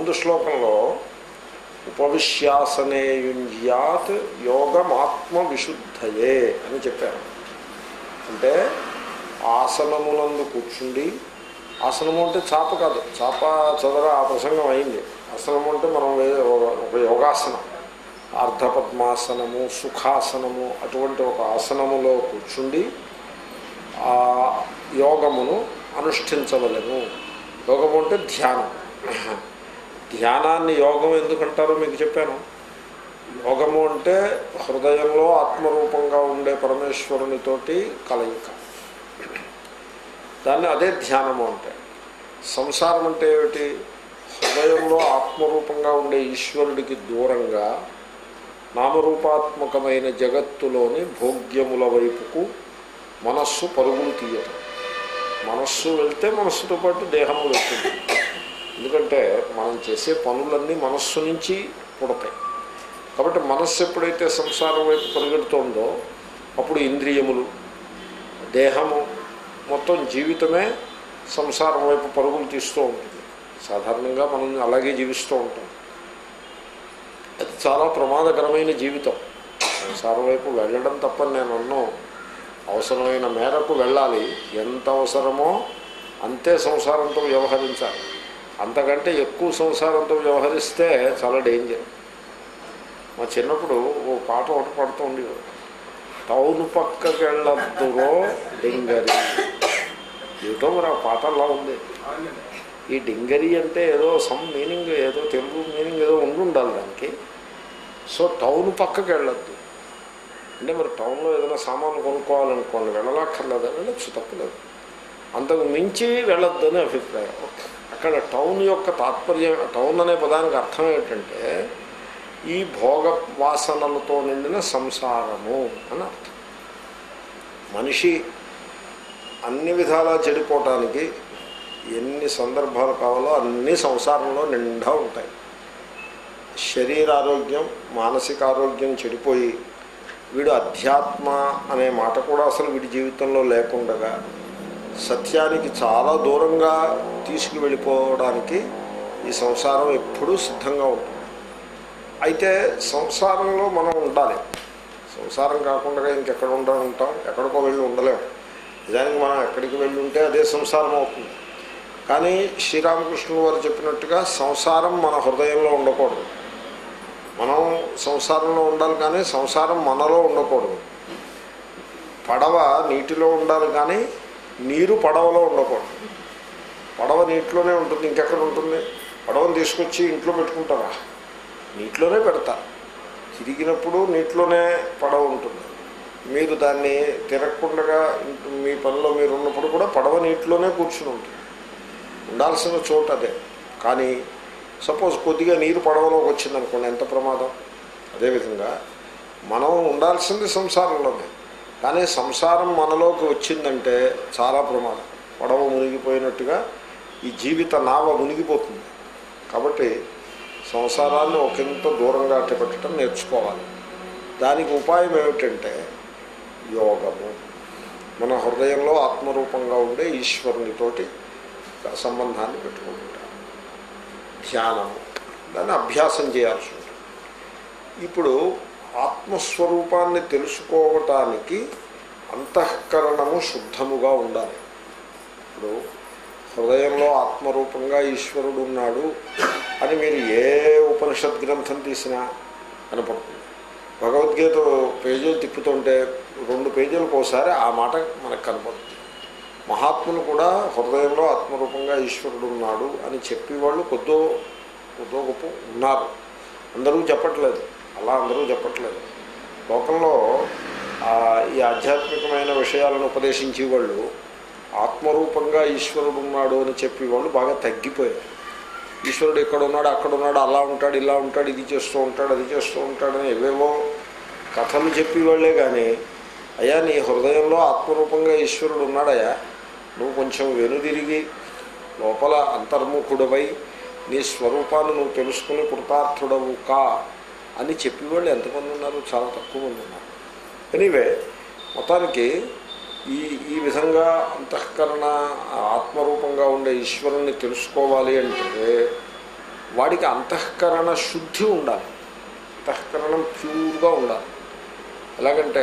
ముందు శ్లోకంలో ఉపవిశ్యాసనేయుంజ్యాత్ యోగమాత్మ విశుద్ధయే అని చెప్పారు అంటే ఆసనమునందు కూర్చుండి ఆసనము అంటే చాప కాదు చాప చదర ఆ ప్రసంగం అయింది ఆసనము అంటే మనం వే- ఒక యోగాసనం అర్ధపద్మాసనము సుఖాసనము అటువంటి ఒక ఆసనములో కూర్చుండి ఆ యోగమును అనుష్ఠించవలను యోగము అంటే ధ్యానం ధ్యానాన్ని యోగం ఎందుకంటారో మీకు చెప్పాను యోగము అంటే హృదయంలో ఆత్మరూపంగా ఉండే పరమేశ్వరునితోటి కలయిక దాన్ని అదే ధ్యానము అంటే సంసారం అంటే ఏమిటి హృదయంలో ఆత్మరూపంగా ఉండే ఈశ్వరుడికి దూరంగా నామరూపాత్మకమైన జగత్తులోని భోగ్యముల వైపుకు మనస్సు పరుగులు తీయటం మనస్సు వెళ్తే మనస్సుతో పాటు దేహము వెళ్తుంది ఎందుకంటే మనం చేసే పనులన్నీ మనస్సు నుంచి పుడతాయి కాబట్టి మనస్సు ఎప్పుడైతే సంసారం వైపు పరిగెడుతోందో అప్పుడు ఇంద్రియములు దేహము మొత్తం జీవితమే సంసారం వైపు పరుగులు తీస్తూ ఉంటుంది సాధారణంగా మనం అలాగే జీవిస్తూ ఉంటాం అది చాలా ప్రమాదకరమైన జీవితం సంసారం వైపు వెళ్ళడం తప్పని నేను అన్నాను అవసరమైన మేరకు వెళ్ళాలి ఎంత అవసరమో అంతే సంసారంతో వ్యవహరించాలి అంతకంటే ఎక్కువ సంసారంతో వ్యవహరిస్తే చాలా డేంజర్ మా చిన్నప్పుడు ఓ పాట ఒకటి పడుతూ ఉండేవాడు టౌన్ పక్కకి వెళ్ళద్దురో డింగరి ఏటో మరి ఆ పాట అలా ఉంది ఈ డింగరి అంటే ఏదో సమ్ మీనింగ్ ఏదో తెలుగు మీనింగ్ ఏదో ఉండి ఉండాలి దానికి సో టౌన్ పక్కకి వెళ్ళొద్దు అంటే మరి టౌన్లో ఏదైనా సామాన్లు కొనుక్కోవాలనుకోండి వెళ్ళనక్కర్లేదు వెళ్ళచ్చు తప్పలేదు అంతకు మించి వెళ్ళొద్దు అని అభిప్రాయం అక్కడ టౌన్ యొక్క తాత్పర్యం టౌన్ అనే పదానికి అర్థం ఏంటంటే ఈ భోగ వాసనలతో నిండిన సంసారము అని అర్థం మనిషి అన్ని విధాలా చెడిపోవటానికి ఎన్ని సందర్భాలు కావాలో అన్ని సంసారంలో నిండా ఉంటాయి శరీరారోగ్యం మానసిక ఆరోగ్యం చెడిపోయి వీడు అధ్యాత్మ అనే మాట కూడా అసలు వీడి జీవితంలో లేకుండగా సత్యానికి చాలా దూరంగా తీసుకువెళ్ళిపోవడానికి ఈ సంసారం ఎప్పుడూ సిద్ధంగా ఉంటుంది అయితే సంసారంలో మనం ఉండాలి సంసారం కాకుండా ఇంకెక్కడ ఉండ ఉంటాం ఎక్కడికో వెళ్ళి ఉండలేము నిజానికి మనం ఎక్కడికి వెళ్ళి ఉంటే అదే సంసారం అవుతుంది కానీ శ్రీరామకృష్ణుడు వారు చెప్పినట్టుగా సంసారం మన హృదయంలో ఉండకూడదు మనం సంసారంలో ఉండాలి కానీ సంసారం మనలో ఉండకూడదు పడవ నీటిలో ఉండాలి కానీ నీరు పడవలో ఉండకూడదు పడవ నీటిలోనే ఉంటుంది ఇంకెక్కడ ఉంటుంది పడవను తీసుకొచ్చి ఇంట్లో పెట్టుకుంటారా నీటిలోనే పెడతారు తిరిగినప్పుడు నీటిలోనే పడవ ఉంటుంది మీరు దాన్ని తిరగకుండా ఇంటి- మీ పనిలో మీరు ఉన్నప్పుడు కూడా పడవ నీటిలోనే కూర్చుని ఉంటుంది ఉండాల్సిన చోటు అదే కానీ సపోజ్ కొద్దిగా నీరు పడవలోకి వచ్చిందనుకోండి ఎంత ప్రమాదం అదేవిధంగా మనం ఉండాల్సింది సంసారంలోనే కానీ సంసారం మనలోకి వచ్చిందంటే చాలా ప్రమాదం పడవ మునిగిపోయినట్టుగా ఈ జీవిత నావ మునిగిపోతుంది కాబట్టి సంసారాన్ని ఒకంత దూరంగా అట్టపెట్టడం నేర్చుకోవాలి దానికి ఉపాయం ఏమిటంటే యోగము మన హృదయంలో ఆత్మరూపంగా ఉండే ఈశ్వరునితోటి సంబంధాన్ని పెట్టుకుంటుంటాం ధ్యానము దాన్ని అభ్యాసం చేయాల్సి ఉంటుంది ఇప్పుడు ఆత్మస్వరూపాన్ని తెలుసుకోవటానికి అంతఃకరణము శుద్ధముగా ఉండాలి ఇప్పుడు హృదయంలో ఆత్మరూపంగా ఈశ్వరుడు ఉన్నాడు అని మీరు ఏ ఉపనిషత్ గ్రంథం తీసినా కనపడుతుంది భగవద్గీత పేజీలు తిప్పుతుంటే రెండు పేజీలకు ఒకసారి ఆ మాట మనకు కనపడుతుంది మహాత్ములు కూడా హృదయంలో ఆత్మరూపంగా ఈశ్వరుడు ఉన్నాడు అని చెప్పేవాళ్ళు కొద్దో కొద్దో గొప్ప ఉన్నారు అందరూ చెప్పట్లేదు అలా అందరూ చెప్పట్లేదు లోకంలో ఆ, ఈ ఆధ్యాత్మికమైన విషయాలను ఉపదేశించే వాళ్ళు ఆత్మరూపంగా ఈశ్వరుడు ఉన్నాడు అని చెప్పి వాళ్ళు బాగా తగ్గిపోయారు ఈశ్వరుడు ఇక్కడ ఉన్నాడు అక్కడ ఉన్నాడు అలా ఉంటాడు ఇలా ఉంటాడు ఇది చేస్తూ ఉంటాడు అది చేస్తూ ఉంటాడు అని ఏవేవో కథలు చెప్పేవాళ్లే కానీ అయ్యా నీ హృదయంలో ఆత్మరూపంగా ఈశ్వరుడు ఉన్నాడయ్యా నువ్వు కొంచెం వెనుదిరిగి లోపల అంతర్ముఖుడవై నీ స్వరూపాన్ని నువ్వు తెలుసుకుని కృతార్థుడవు కా అని చెప్పేవాళ్ళు ఎంతమంది ఉన్నారు చాలా తక్కువ మంది ఉన్నారు ఎనీవే మొత్తానికి ఈ ఈ విధంగా అంతఃకరణ ఆత్మరూపంగా ఉండే ఈశ్వరుణ్ణి తెలుసుకోవాలి అంటే వాడికి అంతఃకరణ శుద్ధి ఉండాలి అంతఃకరణం ప్యూర్గా ఉండాలి ఎలాగంటే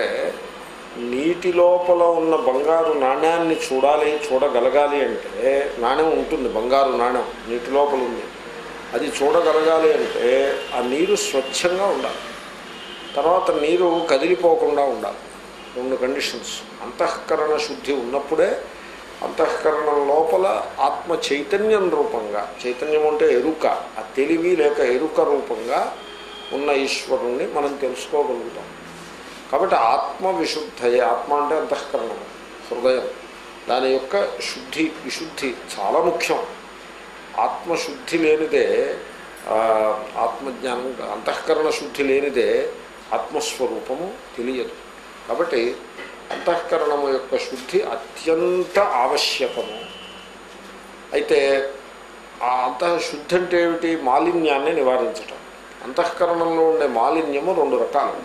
నీటి లోపల ఉన్న బంగారు నాణ్యాన్ని చూడాలి చూడగలగాలి అంటే నాణ్యం ఉంటుంది బంగారు నాణ్యం నీటి లోపల ఉంది అది చూడగలగాలి అంటే ఆ నీరు స్వచ్ఛంగా ఉండాలి తర్వాత నీరు కదిలిపోకుండా ఉండాలి రెండు కండిషన్స్ అంతఃకరణ శుద్ధి ఉన్నప్పుడే అంతఃకరణం లోపల ఆత్మ చైతన్యం రూపంగా చైతన్యం అంటే ఎరుక ఆ తెలివి లేక ఎరుక రూపంగా ఉన్న ఈశ్వరుణ్ణి మనం తెలుసుకోగలుగుతాం కాబట్టి ఆత్మ విశుద్ధయే ఆత్మ అంటే అంతఃకరణం హృదయం దాని యొక్క శుద్ధి విశుద్ధి చాలా ముఖ్యం ఆత్మశుద్ధి లేనిదే ఆ, ఆత్మజ్ఞానం అంతఃకరణ శుద్ధి లేనిదే ఆత్మస్వరూపము తెలియదు కాబట్టి అంతఃకరణము యొక్క శుద్ధి అత్యంత ఆవశ్యకము అయితే ఆ అంతః శుద్ధి అంటే ఏమిటి మాలిన్యాన్ని నివారించటం అంతఃకరణంలో ఉండే మాలిన్యము రెండు రకాలు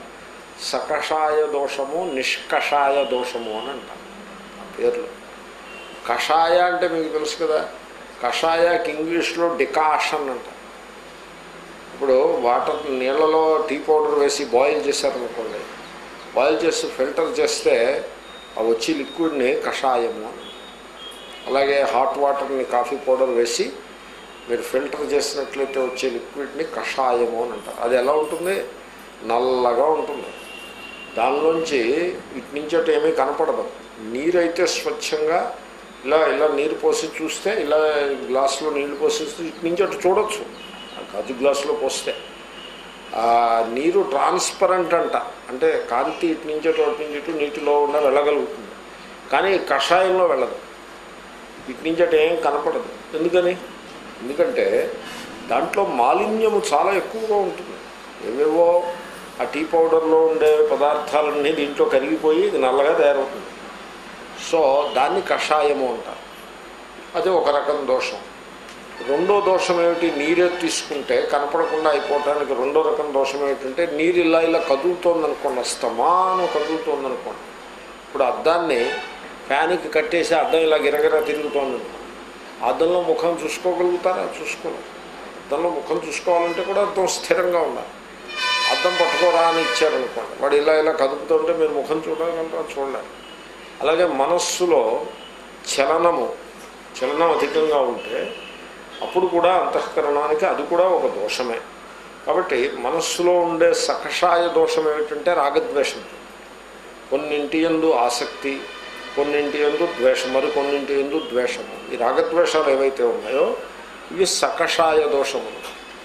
సకషాయ దోషము నిష్కషాయ దోషము అని అంటారు ఆ పేర్లు కషాయ అంటే మీకు తెలుసు కదా కషాయకి ఇంగ్లీష్లో డికాషన్ అంటారు ఇప్పుడు వాటర్ నీళ్ళలో టీ పౌడర్ వేసి బాయిల్ చేశారనుకోండి బాయిల్ చేసి ఫిల్టర్ చేస్తే ఆ వచ్చి లిక్విడ్ని కషాయము అని అలాగే హాట్ వాటర్ని కాఫీ పౌడర్ వేసి మీరు ఫిల్టర్ చేసినట్లయితే వచ్చే లిక్విడ్ని కషాయము అని అంటారు అది ఎలా ఉంటుంది నల్లగా ఉంటుంది దానిలోంచి ఇటు నుంచి అటు ఏమీ కనపడదు నీరైతే స్వచ్ఛంగా ఇలా ఇలా నీరు పోసి చూస్తే ఇలా గ్లాసులో నీళ్లు పోసి చూస్తే ఇటు నుంచి అటు చూడొచ్చు ఆ గాజు గ్లాసులో పోస్తే ఆ నీరు ట్రాన్స్పరెంట్ అంట అంటే కాంతి ఇటు నుంచి అటు అటు నుంచి ఇటు నీటిలో ఉన్న వెళ్ళగలుగుతుంది కానీ కషాయంలో వెళ్ళదు ఇటు నుంచి అటు ఏం కనపడదు ఎందుకని ఎందుకంటే దాంట్లో మాలిన్యము చాలా ఎక్కువగా ఉంటుంది ఏవేవో ఆ టీ పౌడర్లో ఉండే పదార్థాలన్నీ దీంట్లో కరిగిపోయి ఇది నల్లగా తయారవుతుంది సో దాన్ని కషాయము అంటారు అది ఒక రకం దోషం రెండో దోషం ఏమిటి నీరే తీసుకుంటే కనపడకుండా అయిపోవటానికి రెండో రకం దోషం ఏమిటంటే నీరు ఇలా ఇలా కదులుతోంది అనుకోండి అస్తమానం కదులుతోంది అనుకోండి ఇప్పుడు అద్దాన్ని ఫ్యాన్కి కట్టేసి అద్దం ఇలా గిరగిర తిరుగుతోంది అనుకోండి అద్దంలో ముఖం చూసుకోగలుగుతారా చూసుకోలేదు అద్దంలో ముఖం చూసుకోవాలంటే కూడా అద్దం స్థిరంగా ఉండాలి అద్దం పట్టుకోరా అని ఇచ్చారనుకోండి వాడు ఇలా ఇలా కదుపుతుంటే మీరు ముఖం చూడగలరా చూడలేరు అలాగే మనస్సులో చలనము చలనం అధికంగా ఉంటే అప్పుడు కూడా అంతఃకరణానికి అది కూడా ఒక దోషమే కాబట్టి మనస్సులో ఉండే సకషాయ దోషం ఏమిటంటే రాగద్వేషం కొన్నింటి ఎందు ఆసక్తి కొన్నింటి ఎందు ద్వేషం మరి కొన్నింటి ఎందు ద్వేషము ఈ రాగద్వేషాలు ఏవైతే ఉన్నాయో ఇవి సకషాయ దోషములు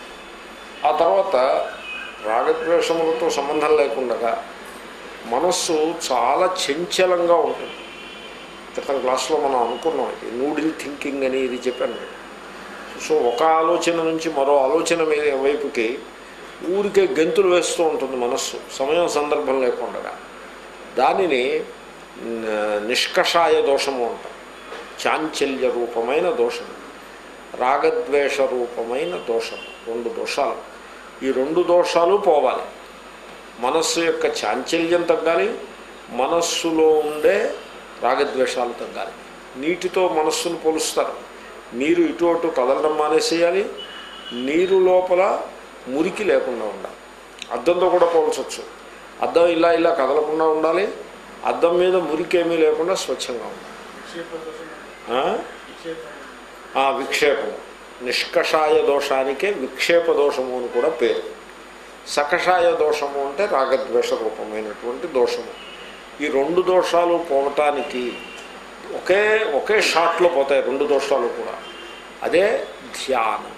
ఆ తర్వాత రాగద్వేషములతో సంబంధం లేకుండా మనస్సు చాలా చంచలంగా ఉంటుంది క్రితం క్లాస్లో మనం అనుకున్నాం ఇది నూడిల్ థింకింగ్ అని ఇది చెప్పాను నేను సో ఒక ఆలోచన నుంచి మరో ఆలోచన మీద వైపుకి ఊరికే గెంతులు వేస్తూ ఉంటుంది మనస్సు సమయం సందర్భం లేకుండా దానిని న- నిష్కషాయ దోషము అంటాం చాంచల్య రూపమైన దోషం రాగద్వేష రూపమైన దోషం రెండు దోషాలు ఈ రెండు దోషాలు పోవాలి మనస్సు యొక్క చాంచల్యం తగ్గాలి మనస్సులో ఉండే రాగద్వేషాలు తగ్గాలి నీటితో మనస్సును పోలుస్తారు నీరు ఇటు అటు కదలడం మానేసేయాలి నీరు లోపల మురికి లేకుండా ఉండాలి అద్దంతో కూడా పోల్చవచ్చు అద్దం ఇలా ఇలా కదలకుండా ఉండాలి అద్దం మీద మురికేమీ లేకుండా స్వచ్ఛంగా ఉండాలి ఆ? ఆ విక్షేపము నిష్కషాయ దోషానికే విక్షేప దోషము అని కూడా పేరు సకషాయ దోషము అంటే రాగద్వేష రూపమైనటువంటి దోషము ఈ రెండు దోషాలు పోవటానికి ఒకే ఒకే షాట్లో పోతాయి రెండు దోషాలు కూడా అదే ధ్యానము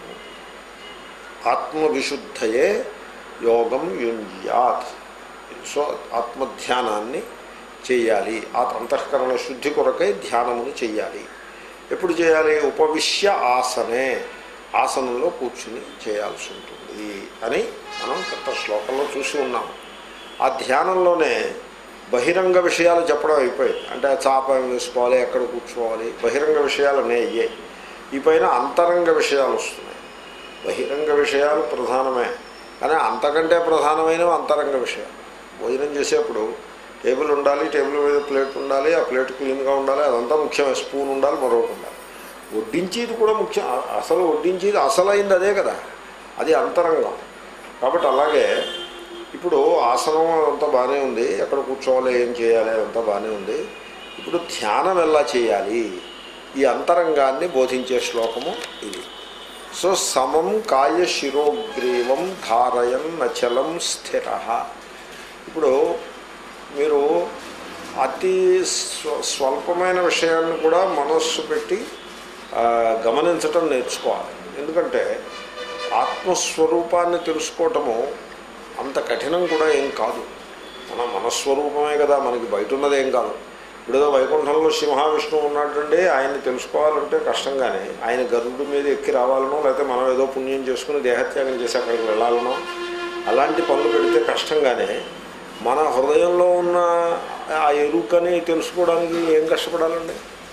ఆత్మవిశుద్ధయే యోగం యుంజ్యాత్ సో ఆత్మధ్యానాన్ని చేయాలి ఆ అంతఃకరణ శుద్ధి కొరకై ధ్యానమును చేయాలి ఎప్పుడు చేయాలి ఉపవిశ్య ఆసనే ఆసనంలో కూర్చుని చేయాల్సి ఉంటుంది అని మనం గత శ్లోకంలో చూసి ఉన్నాము ఆ ధ్యానంలోనే బహిరంగ విషయాలు చెప్పడం అయిపోయింది అంటే చాప వేసుకోవాలి ఎక్కడ కూర్చోవాలి బహిరంగ విషయాలనే అయ్యాయి ఈ పైన అంతరంగ విషయాలు వస్తున్నాయి బహిరంగ విషయాలు ప్రధానమే కానీ అంతకంటే ప్రధానమైనవి అంతరంగ విషయాలు భోజనం చేసేప్పుడు టేబుల్ ఉండాలి టేబుల్ మీద ప్లేట్ ఉండాలి ఆ ప్లేట్ క్లీన్గా ఉండాలి అదంతా ముఖ్యమే స్పూన్ ఉండాలి మరొకటి ఉండాలి వడ్డించేది కూడా ముఖ్యం అ- అసలు వడ్డించేది అసలైంది అదే కదా అది అంతరంగం కాబట్టి అలాగే ఇప్పుడు ఆసనం అంతా బాగానే ఉంది ఎక్కడ కూర్చోవాలి ఏం చేయాలి అదంతా బాగానే ఉంది ఇప్పుడు ధ్యానం ఎలా చేయాలి ఈ అంతరంగాన్ని బోధించే శ్లోకము ఇది సో సమం కాయ శిరోగ్రీవం ధారయం నచలం స్థిర ఇప్పుడు మీరు అతి స్వ స్వల్పమైన విషయాన్ని కూడా మనస్సు పెట్టి ఆ, గమనించటం నేర్చుకోవాలి ఎందుకంటే ఆత్మస్వరూపాన్ని తెలుసుకోవటము అంత కఠినం కూడా ఏం కాదు మన మనస్వరూపమే కదా మనకి బయట ఉన్నది ఏం కాదు ఇప్పుడేదో వైకుంఠంలో సింహావిష్ణువు ఉన్నాడండి ఆయన్ని తెలుసుకోవాలంటే కష్టంగానే ఆయన గరుడు మీద ఎక్కి రావాలనో లేకపోతే మనం ఏదో పుణ్యం చేసుకుని దేహత్యాగం చేసి అక్కడికి వెళ్ళాలనో అలాంటి పనులు పెడితే కష్టంగానే మన హృదయంలో ఉన్న ఆ ఎరుకని తెలుసుకోవడానికి ఏం కష్టపడాలండి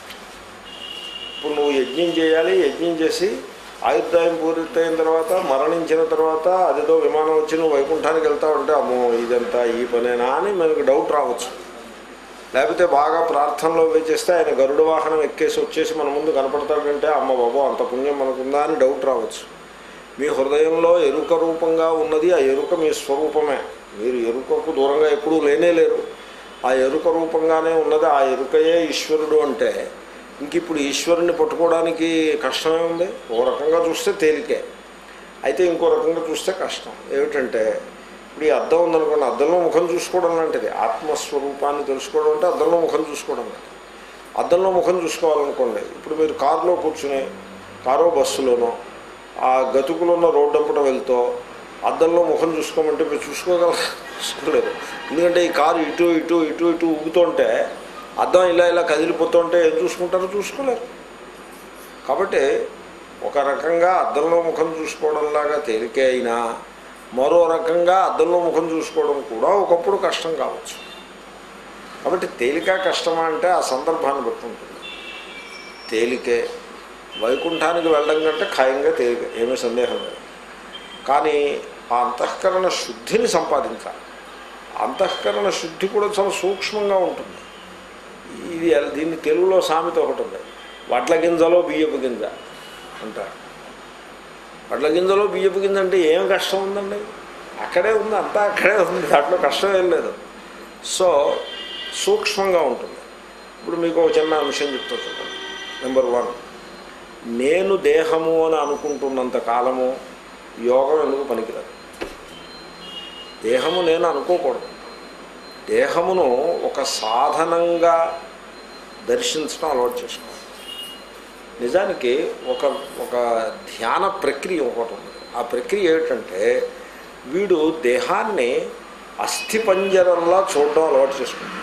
ఇప్పుడు నువ్వు యజ్ఞం చేయాలి యజ్ఞం చేసి ఆయుర్దాయం పూర్తయిన తర్వాత మరణించిన తర్వాత అదేదో విమానం వచ్చి నువ్వు వైకుంఠానికి వెళ్తావంటే అమ్మో ఇదంతా ఈ పనేనా అని మనకు డౌట్ రావచ్చు లేకపోతే బాగా ప్రార్థనలో వేచేస్తే ఆయన గరుడ వాహనం ఎక్కేసి వచ్చేసి మన ముందు కనపడతాడంటే అమ్మ బాబో అంత పుణ్యం మనకుందా అని డౌట్ రావచ్చు మీ హృదయంలో ఎరుక రూపంగా ఉన్నది ఆ ఎరుక మీ స్వరూపమే మీరు ఎరుకకు దూరంగా ఎప్పుడూ లేనే లేరు ఆ ఎరుక రూపంగానే ఉన్నది ఆ ఎరుకయే ఈశ్వరుడు అంటే ఇంక ఇప్పుడు ఈశ్వరుని పట్టుకోవడానికి కష్టమే ఉంది ఓ రకంగా చూస్తే తేలికే అయితే ఇంకో రకంగా చూస్తే కష్టం ఏమిటంటే ఇప్పుడు ఈ అద్దం ఉందనుకోండి అద్దంలో ముఖం చూసుకోవడం లాంటిది ఆత్మస్వరూపాన్ని తెలుసుకోవడం అంటే అద్దంలో ముఖం చూసుకోవడం లాంటిది అద్దంలో ముఖం చూసుకోవాలనుకోండి ఇప్పుడు మీరు కారులో కూర్చుని కారో బస్సులోనో ఆ గతుకులో ఉన్న రోడ్డు అంపట వెళ్తూ అద్దంలో ముఖం చూసుకోమంటే మీరు చూసుకోగల చూసుకోలేరు ఎందుకంటే ఈ కారు ఇటు ఇటు ఇటు ఇటు ఊగుతుంటే అద్దం ఇలా ఇలా కదిలిపోతుంటే ఏం చూసుకుంటారో చూసుకోలేరు కాబట్టి ఒక రకంగా అద్దంలో ముఖం చూసుకోవడంలాగా తేలికే అయినా మరో రకంగా అద్దంలో ముఖం చూసుకోవడం కూడా ఒకప్పుడు కష్టం కావచ్చు కాబట్టి తేలిక కష్టమా అంటే ఆ సందర్భాన్ని బట్టి ఉంటుంది తేలికే వైకుంఠానికి వెళ్ళడం కంటే ఖాయంగా తేలిక ఏమీ సందేహం లేదు కానీ ఆ అంతఃకరణ శుద్ధిని సంపాదించాలి అంతఃకరణ శుద్ధి కూడా చాలా సూక్ష్మంగా ఉంటుంది ఇది ఎల్- దీన్ని తెలుగులో సామెత ఒకటి ఉంది వడ్ల గింజలో బియ్యపు గింజ అంటారు వడ్ల గింజలో బియ్యపు గింజ అంటే ఏం కష్టం ఉందండి అక్కడే ఉంది అంతా అక్కడే ఉంది దాంట్లో కష్టం ఏం లేదు సో సూక్ష్మంగా ఉంటుంది ఇప్పుడు మీకు ఒక చిన్న అంశం చెప్తా చూడండి నెంబర్ వన్ నేను దేహము అని అనుకుంటున్నంత కాలము యోగం ఎందుకు పనికిరాదు దేహము నేను అనుకోకూడదు దేహమును ఒక సాధనంగా దర్శించడం అలవాటు చేసుకోవాలి నిజానికి ఒక ఒక ధ్యాన ప్రక్రియ ఒకటి ఉంది ఆ ప్రక్రియ ఏమిటంటే వీడు దేహాన్ని అస్థిపంజరంలా చూడడం అలవాటు చేసుకుంటాడు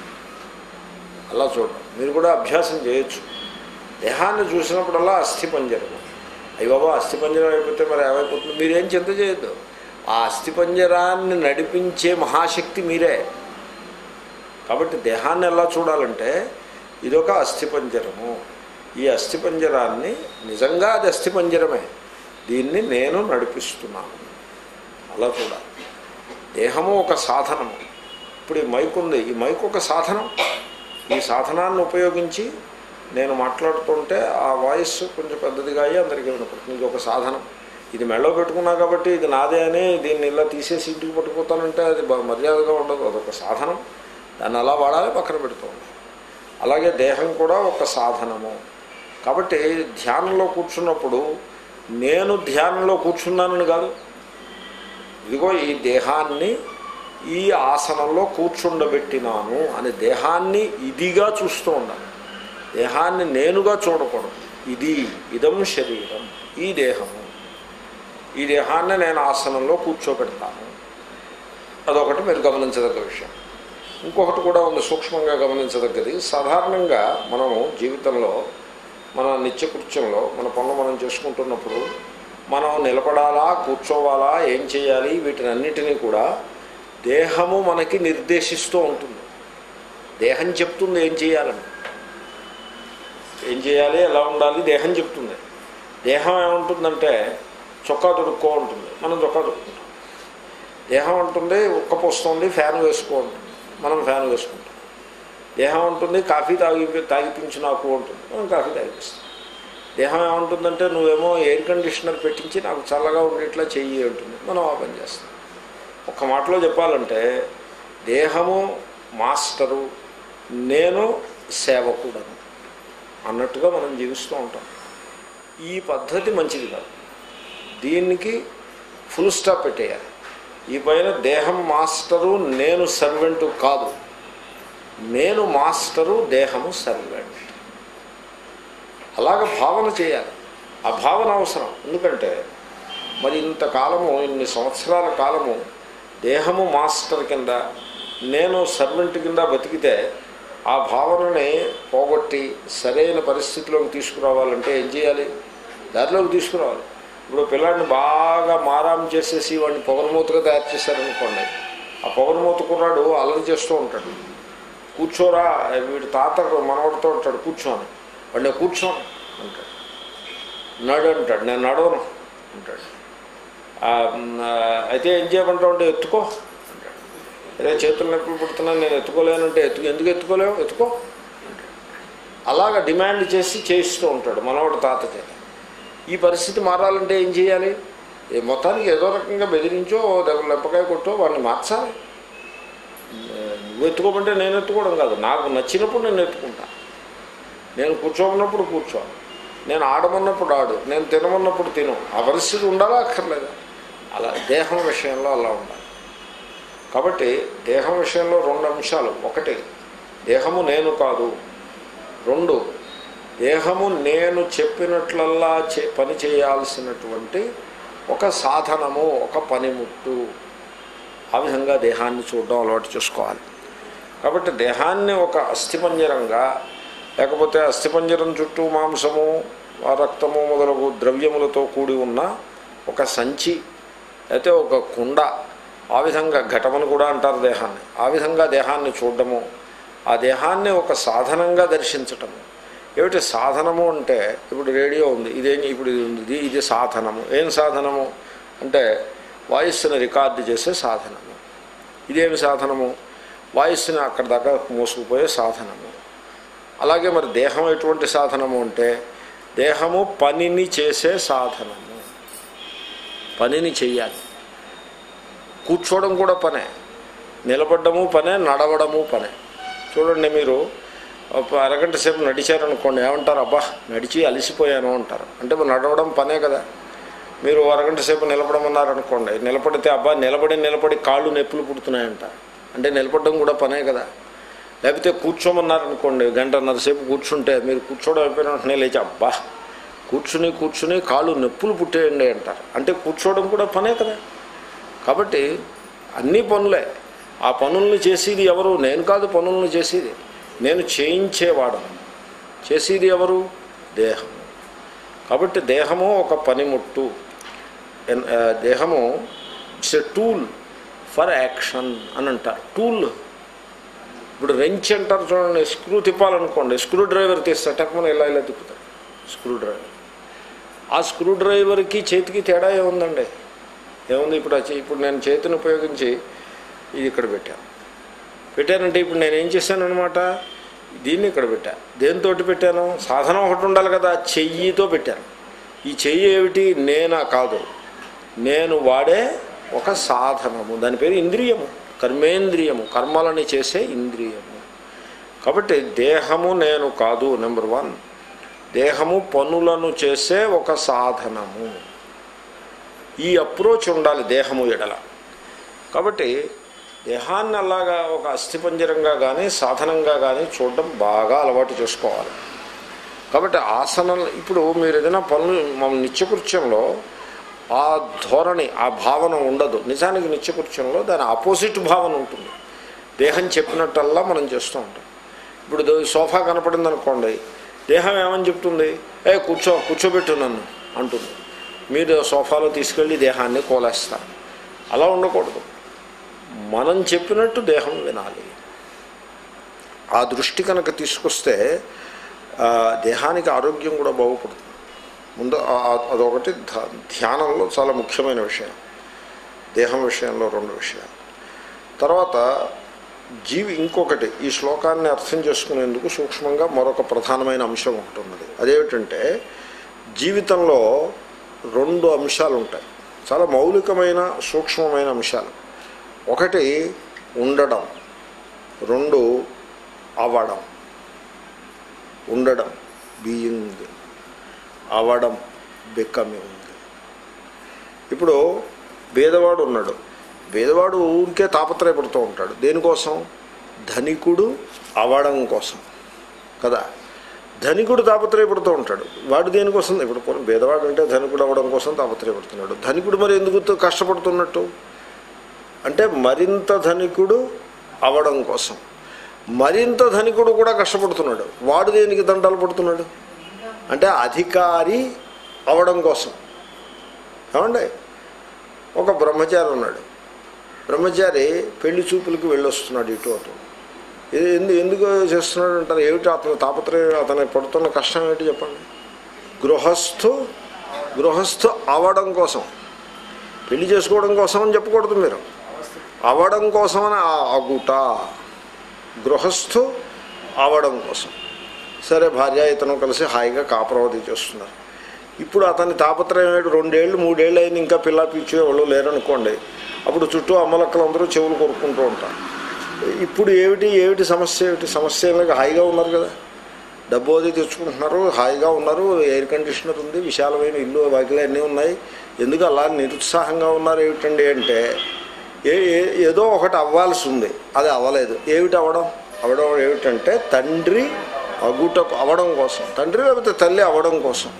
అలా చూడడం మీరు కూడా అభ్యాసం చేయొచ్చు దేహాన్ని చూసినప్పుడల్లా అస్థిపంజరం అయ్యి బాబా అస్థిపంజరం అయిపోతే మరి ఏమైపోతుంది మీరేం చింత చేయొద్దు ఆ అస్థిపంజరాన్ని నడిపించే మహాశక్తి మీరే కాబట్టి దేహాన్ని ఎలా చూడాలంటే ఇదొక అస్థిపంజరము ఈ అస్థిపంజరాన్ని నిజంగా అది అస్థిపంజరమే దీన్ని నేను నడిపిస్తున్నాను అలా చూడాలి దేహము ఒక సాధనము ఇప్పుడు ఈ మైక్ ఉంది ఈ మైక్ ఒక సాధనం ఈ సాధనాన్ని ఉపయోగించి నేను మాట్లాడుతుంటే ఆ వాయిస్ కొంచెం పెద్దదిగా అయ్యి అందరికీ వినపడుతుంది ఇది ఒక సాధనం ఇది మెళ్ళో పెట్టుకున్నా కాబట్టి ఇది నాదే అని దీన్ని ఇలా తీసేసి ఇంటికి పట్టుకుపోతానంటే అది బ- మర్యాదగా ఉండదు అదొక సాధనం దాన్ని అలా వాడాలి పక్కన పెడుతూ ఉండాలి అలాగే దేహం కూడా ఒక సాధనము కాబట్టి ధ్యానంలో కూర్చున్నప్పుడు నేను ధ్యానంలో కూర్చున్నానని కాదు ఇదిగో ఈ దేహాన్ని ఈ ఆసనంలో కూర్చుండబెట్టినాను అని దేహాన్ని ఇదిగా చూస్తూ ఉండాలి దేహాన్ని నేనుగా చూడకూడదు ఇది ఇదం శరీరం ఈ దేహము ఈ దేహాన్ని నేను ఆసనంలో కూర్చోబెడతాను అదొకటి మీరు గమనించదగ్గ విషయం ఇంకొకటి కూడా ఉంది సూక్ష్మంగా గమనించదగ్గది సాధారణంగా మనము జీవితంలో మన నిత్యకృత్యంలో మన పనులు మనం చేసుకుంటున్నప్పుడు మనం నిలబడాలా కూర్చోవాలా ఏం చేయాలి వీటినన్నిటినీ కూడా దేహము మనకి నిర్దేశిస్తూ ఉంటుంది దేహం చెప్తుంది ఏం చేయాలని ఏం చేయాలి ఎలా ఉండాలి దేహం చెప్తుంది దేహం ఏముంటుందంటే చొక్కా తొడుక్కో ఉంటుంది మనం చొక్కా తొడుక్కుంటాం దేహం ఉంటుంది ఉక్కపోస్తుంది ఫ్యాన్ వేసుకో ఉంటుంది మనం ఫ్యాన్ వేసుకుంటాం దేహం ఉంటుంది కాఫీ తాగి తాగిపించు నాకు ఉంటుంది మనం కాఫీ తాగిపిస్తాం దేహం ఏమంటుందంటే నువ్వేమో ఎయిర్ కండిషనర్ పెట్టించి నాకు చల్లగా ఉండేట్లా చెయ్యి ఉంటుంది మనం ఆ పని చేస్తాం ఒక్క మాటలో చెప్పాలంటే దేహము మాస్టరు నేను సేవకుడను అన్నట్టుగా మనం జీవిస్తూ ఉంటాం ఈ పద్ధతి మంచిది కాదు దీనికి ఫుల్ స్టాప్ పెట్టేయాలి ఈ పైన దేహం మాస్టరు నేను సర్వెంటు కాదు నేను మాస్టరు దేహము సర్వెంట్ అలాగ భావన చేయాలి ఆ భావన అవసరం ఎందుకంటే మరి ఇంతకాలము ఇన్ని సంవత్సరాల కాలము దేహము మాస్టర్ కింద నేను సర్వెంట్ కింద బతికితే ఆ భావనని పోగొట్టి సరైన పరిస్థితిలోకి తీసుకురావాలంటే ఏం చేయాలి దారిలోకి తీసుకురావాలి ఇప్పుడు పిల్లాడిని బాగా మారాం చేసేసి వాడిని పొగరమూతగా తయారు చేశారనుకోండి ఆ పొగరమూత కుర్రాడు అల్లరి చేస్తూ ఉంటాడు కూర్చోరా వీడి తాత మనవడితో ఉంటాడు కూర్చోని వాడిని కూర్చోని అంటాడు నడు అంటాడు నేను నడవను అంటాడు ఆ, మ్, అయితే ఏం చేయమంటావు అంటే ఎత్తుకో అంటాడు అదే చేతులు నొప్పులు పుడుతున్నాను నేను ఎత్తుకోలేనంటే ఎత్తు ఎందుకు ఎత్తుకోలేవు ఎత్తుకో అంటాడు. అలాగ డిమాండ్ చేసి చేయిస్తూ ఉంటాడు మనవాడు తాత చేత ఈ పరిస్థితి మారాలంటే ఏం చేయాలి ఏ మొత్తానికి ఏదో రకంగా బెదిరించో దగ్గర లెప్పకాయ కొట్టో వాడిని మార్చాలి నువ్వు ఎత్తుకోమంటే నేను ఎత్తుకోవడం కాదు నాకు నచ్చినప్పుడు నేను ఎత్తుకుంటా నేను కూర్చోమన్నప్పుడు కూర్చో నేను ఆడమన్నప్పుడు ఆడు నేను తినమన్నప్పుడు తిను ఆ పరిస్థితి ఉండాలా అక్కర్లేదా అలా దేహం విషయంలో అలా ఉండాలి కాబట్టి దేహం విషయంలో రెండు అంశాలు ఒకటి దేహము నేను కాదు రెండు దేహము నేను చెప్పినట్లల్లా చే పని చేయాల్సినటువంటి ఒక సాధనము ఒక పనిముట్టు ఆ విధంగా దేహాన్ని చూడడం అలవాటు చేసుకోవాలి కాబట్టి దేహాన్ని ఒక అస్థిపంజరంగా లేకపోతే అస్థిపంజరం చుట్టూ మాంసము ఆ రక్తము మొదలగు ద్రవ్యములతో కూడి ఉన్న ఒక సంచి అయితే ఒక కుండ ఆ విధంగా ఘటమని కూడా అంటారు దేహాన్ని ఆ విధంగా దేహాన్ని చూడడము ఆ దేహాన్ని ఒక సాధనంగా దర్శించటము ఏమిటి సాధనము అంటే ఇప్పుడు రేడియో ఉంది ఇదేం ఇప్పుడు ఇది ఉంది ఇది- ఇది సాధనము ఏం సాధనము అంటే వాయిస్ని రికార్డు చేసే సాధనము ఇదేమి సాధనము వాయిస్ని అక్కడ దాకా మోసుకుపోయే సాధనము అలాగే మరి దేహం ఎటువంటి సాధనము అంటే దేహము పనిని చేసే సాధనము పనిని చెయ్యాలి కూర్చోవడం కూడా పనే నిలబడము పనే నడవడము పనే చూడండి మీరు ఒక అరగంట సేపు నడిచారనుకోండి ఏమంటారు అబ్బా నడిచి అలసిపోయాను అంటారు అంటే మరి నడవడం పనే కదా మీరు అరగంట సేపు నిలబడమన్నారనుకోండి నిలబడితే అబ్బా నిలబడి నిలబడి కాళ్ళు నొప్పులు పుడుతున్నాయంటారు అంటే నిలబడడం కూడా పనే కదా లేకపోతే కూర్చోమన్నారనుకోండి గంటన్నర సేపు కూర్చుంటే మీరు కూర్చోవడం అయిపోయిన వెంటనే లేచి అబ్బా కూర్చుని కూర్చుని కాళ్ళు నొప్పులు పుట్టేయండి అంటారు అంటే కూర్చోవడం కూడా పనే కదా కాబట్టి అన్ని పనులే ఆ పనుల్ని చేసేది ఎవరు నేను కాదు పనులను చేసేది నేను చేయించేవాడు చేసేది ఎవరు దేహం కాబట్టి దేహము ఒక పనిముట్టు ఎన్- ఆ, దేహము it's a tool for action అని అంటారు టూల్ ఇప్పుడు రెంచ్ అంటారు చూడండి స్క్రూ తిప్పాలనుకోండి స్క్రూ డ్రైవర్ తీస్తా టక్మని ఇలా ఇలా తిప్పుతారు స్క్రూ డ్రైవర్ ఆ స్క్రూ డ్రైవర్కి చేతికి తేడా ఏముందండి ఏముంది ఇప్పుడు ఆ చే- ఇప్పుడు నేను చేతిని ఉపయోగించి ఇది ఇక్కడ పెట్టాను పెట్టానంటే ఇప్పుడు నేను ఏం చేశాను అనమాట దీన్ని ఇక్కడ పెట్టా దేంతో పెట్టాను సాధనం ఒకటి ఉండాలి కదా చెయ్యితో పెట్టాను ఈ చెయ్యి ఏమిటి నేనా కాదు నేను వాడే ఒక సాధనము దాని పేరు ఇంద్రియము కర్మేంద్రియము కర్మలని చేసే ఇంద్రియము కాబట్టి దేహము నేను కాదు నెంబర్ వన్ దేహము పనులను చేసే ఒక సాధనము ఈ అప్రోచ్ ఉండాలి దేహము ఎడల కాబట్టి దేహాన్ని అలాగా ఒక అస్థిపంజరంగా కానీ సాధనంగా కానీ చూడడం బాగా అలవాటు చేసుకోవాలి కాబట్టి ఆసనం ఇప్పుడు మీరు ఏదైనా పనులు మా నిత్యకృత్యంలో ఆ ధోరణి ఆ భావన ఉండదు నిజానికి నిత్యకృత్యంలో దాని ఆపోజిట్ భావన ఉంటుంది దేహం చెప్పినట్టల్లా మనం చేస్తూ ఉంటాం ఇప్పుడు దో- సోఫా కనపడింది అనుకోండి దేహం ఏమని చెప్తుంది ఏ కూర్చో కూర్చోబెట్టు నన్ను అంటుంది మీరు సోఫాలో తీసుకెళ్ళి దేహాన్ని కోలేస్తారు అలా ఉండకూడదు మనం చెప్పినట్టు దేహం వినాలి ఆ దృష్టి కనుక తీసుకొస్తే ఆ, దేహానికి ఆరోగ్యం కూడా బాగుపడుతుంది ముందు ఆ- ఆ- అదొకటి ధ- ధ్యానంలో చాలా ముఖ్యమైన విషయం దేహం విషయంలో రెండు విషయాలు తర్వాత జీవి ఇంకొకటి ఈ శ్లోకాన్ని అర్థం చేసుకునేందుకు సూక్ష్మంగా మరొక ప్రధానమైన అంశం ఒకటి ఉన్నది అదేమిటంటే జీవితంలో రెండు అంశాలు ఉంటాయి చాలా మౌలికమైన సూక్ష్మమైన అంశాలు ఒకటి ఉండడం రెండు అవ్వడం ఉండడం బీయింగ్ అవడం బికమింగ్ ఇప్పుడు పేదవాడు ఉన్నాడు పేదవాడు ఊరికే తాపత్రయపడుతూ ఉంటాడు దేనికోసం ధనికుడు అవడం కోసం కదా ధనికుడు తాపత్రయపడుతూ ఉంటాడు వాడు దేనికోసం ఇప్పుడు పోనీ పేదవాడు అంటే ధనికుడు అవ్వడం కోసం తాపత్రయపడుతున్నాడు ధనికుడు మరి ఎందుకు కష్టపడుతున్నట్టు అంటే మరింత ధనికుడు అవడం కోసం మరింత ధనికుడు కూడా కష్టపడుతున్నాడు వాడు దేనికి దండాలు పడుతున్నాడు అంటే అధికారి అవడం కోసం ఏమండి ఒక బ్రహ్మచారి ఉన్నాడు బ్రహ్మచారి పెళ్లి చూపులకు వెళ్ళొస్తున్నాడు ఇటు అటు ఇది ఎందు ఎందుకు చేస్తున్నాడు అంటారు ఏమిటి అతను తాపత్రయం అతను పడుతున్న కష్టం ఏమిటి చెప్పండి గృహస్థు గృహస్థు అవడం కోసం పెళ్లి చేసుకోవడం కోసం అని చెప్పకూడదు మీరు అవడం కోసం అని ఆ అగుట గృహస్థు అవడం కోసం సరే భార్య ఇతను కలిసి హాయిగా కాపురవతి చేస్తున్నారు ఇప్పుడు అతని తాపత్రయం ఏడు రెండేళ్ళు మూడేళ్ళు అయింది ఇంకా పిల్ల పిచ్చి ఎవరు లేరనుకోండి అప్పుడు చుట్టూ అమ్మలక్కలందరూ చెవులు కొరుక్కుంటూ ఉంటారు ఇప్పుడు ఏమిటి ఏమిటి సమస్య ఏమిటి సమస్య ఏమి హాయిగా ఉన్నారు కదా డబ్బు అది తెచ్చుకుంటున్నారు హాయిగా ఉన్నారు ఎయిర్ కండిషనర్ ఉంది విశాలమైన ఇల్లు వాకిలు అన్నీ ఉన్నాయి ఎందుకు అలా నిరుత్సాహంగా ఉన్నారు ఏమిటండి అంటే ఏ ఏ- ఏదో ఒకటి అవ్వాల్సి ఉంది అది అవ్వలేదు ఏమిటి అవ్వడం అవ్వడం ఏమిటంటే తండ్రి అగుట అవ్వడం కోసం తండ్రి లేకపోతే తల్లి అవ్వడం కోసం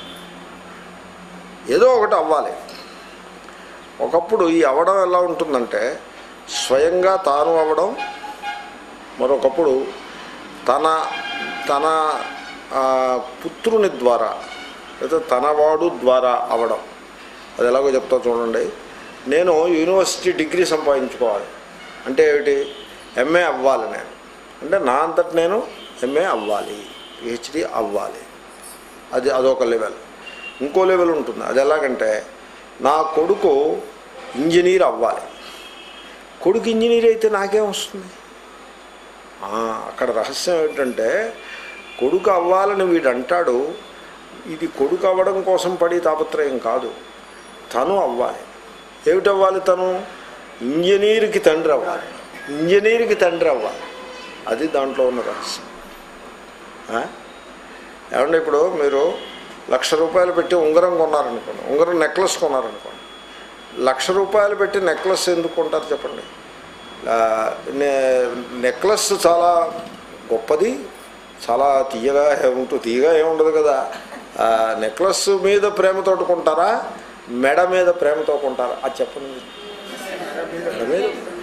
ఏదో ఒకటి అవ్వాలి ఒకప్పుడు ఈ అవ్వడం ఎలా ఉంటుందంటే స్వయంగా తాను అవ్వడం మరొకప్పుడు తన తన ఆ, పుత్రుని ద్వారా లేదా తనవాడు ద్వారా అవడం అది ఎలాగో చెప్తా చూడండి నేను యూనివర్సిటీ డిగ్రీ సంపాదించుకోవాలి అంటే ఏమిటి ఎంఏ అవ్వాలి నేను అంటే నా అంతటి నేను ఎంఏ అవ్వాలి పిహెచ్డి అవ్వాలి అది అదొక లెవెల్ ఇంకో లెవెల్ ఉంటుంది అది ఎలాగంటే నా కొడుకు ఇంజనీర్ అవ్వాలి కొడుకు ఇంజనీర్ అయితే నాకేం వస్తుంది ఆ, అక్కడ రహస్యం ఏంటంటే కొడుకు అవ్వాలని వీడు అంటాడు ఇది కొడుకు అవ్వడం కోసం పడి తాపత్రయం కాదు తను అవ్వాలి ఏమిటి అవ్వాలి తను ఇంజనీర్కి తండ్రి అవ్వాలి ఇంజనీర్కి తండ్రి అవ్వాలి అది దాంట్లో ఉన్న రహస్యం ఆ? ఏమంటే ఇప్పుడు మీరు లక్ష రూపాయలు పెట్టి ఉంగరం కొన్నారనుకోండి ఉంగరం నెక్లెస్ కొన్నారనుకోండి లక్ష రూపాయలు పెట్టి నెక్లెస్ ఎందుకు కొంటారు చెప్పండి ఆ, నె- నెక్లెస్ చాలా గొప్పది చాలా తీయగా ఉంటుంది తీయగా ఏముండదు కదా ఆ, నెక్లెస్ మీద ప్రేమతో కొంటారా మెడ మీద ప్రేమతో కొంటారా అది చెప్పండి మీరు. మెడ మీద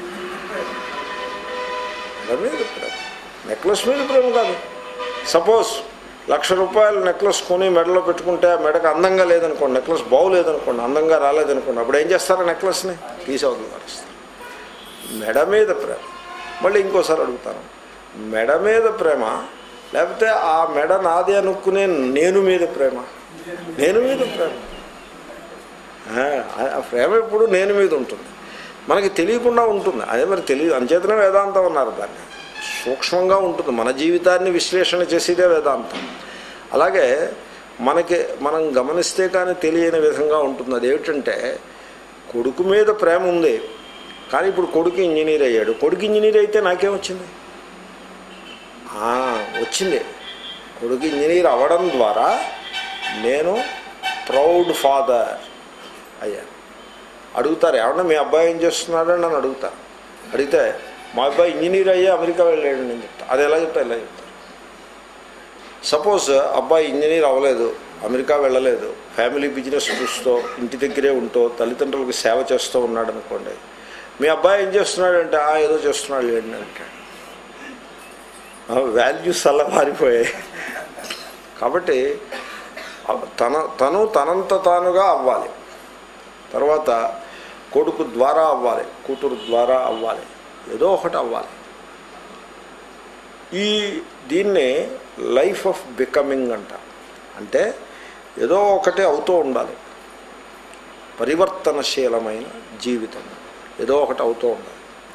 మెడ మీద ప్రేమ నెక్లెస్ మీద ప్రేమ కాదు సపోజ్ లక్ష రూపాయలు నెక్లెస్ కొని మెడలో పెట్టుకుంటే ఆ మెడకు అందంగా లేదనుకోండి నెక్లెస్ బాగులేదనుకోండి అందంగా రాలేదనుకోండి అప్పుడు ఏం చేస్తారు ఆ నెక్లెస్ని తీసి అవతల పారేస్తారు మెడ మీద ప్రేమ మళ్ళీ ఇంకోసారి అడుగుతాను మెడ మీద ప్రేమ లేకపోతే ఆ మెడ నాది అనుకునే నేను మీద ప్రేమ నేను మీద ప్రేమ ఆ, ఆ ప్రేమ ఎప్పుడు నేను మీద ఉంటుంది మనకి తెలియకుండా ఉంటుంది అదే మరి తెలియదు అంచేతనే వేదాంతం అన్నారు దాన్ని సూక్ష్మంగా ఉంటుంది మన జీవితాన్ని విశ్లేషణ చేసేదే వేదాంతం అలాగే మనకి మనం గమనిస్తే కానీ తెలియని విధంగా ఉంటుంది అదేమిటంటే కొడుకు మీద ప్రేమ ఉంది కానీ ఇప్పుడు కొడుకు ఇంజనీర్ అయ్యాడు కొడుకు ఇంజనీర్ అయితే నాకేమొచ్చింది ఆ, వచ్చింది కొడుకు ఇంజనీర్ అవ్వడం ద్వారా నేను ప్రౌడ్ ఫాదర్ అయ్యాను అడుగుతారు ఏమన్నా మీ అబ్బాయి ఏం చేస్తున్నాడు అని నన్ను అడుగుతారు అడిగితే మా అబ్బాయి ఇంజనీర్ అయ్యి అమెరికా వెళ్ళాడు నేను చెప్తా అది ఎలా చెప్తా ఇలా చెప్తారు సపోజ్ అబ్బాయి ఇంజనీర్ అవ్వలేదు అమెరికా వెళ్ళలేదు ఫ్యామిలీ బిజినెస్ చూస్తూ ఇంటి దగ్గరే ఉంటూ తల్లిదండ్రులకు సేవ చేస్తూ ఉన్నాడు అనుకోండి మీ అబ్బాయి ఏం చేస్తున్నాడు అంటే "ఆ, ఏదో చేస్తున్నాడు లేండి అంటాడు వాల్యూస్ అలా మారిపోయాయి కాబట్టి అవ- తన తను తనంత తానుగా అవ్వాలి తర్వాత కొడుకు ద్వారా అవ్వాలి కూతురు ద్వారా అవ్వాలి ఏదో ఒకటి అవ్వాలి ఈ దీన్ని లైఫ్ ఆఫ్ బికమింగ్ అంట అంటే ఏదో ఒకటి అవుతూ ఉండాలి పరివర్తనశీలమైన జీవితం ఏదో ఒకటి అవుతూ ఉండాలి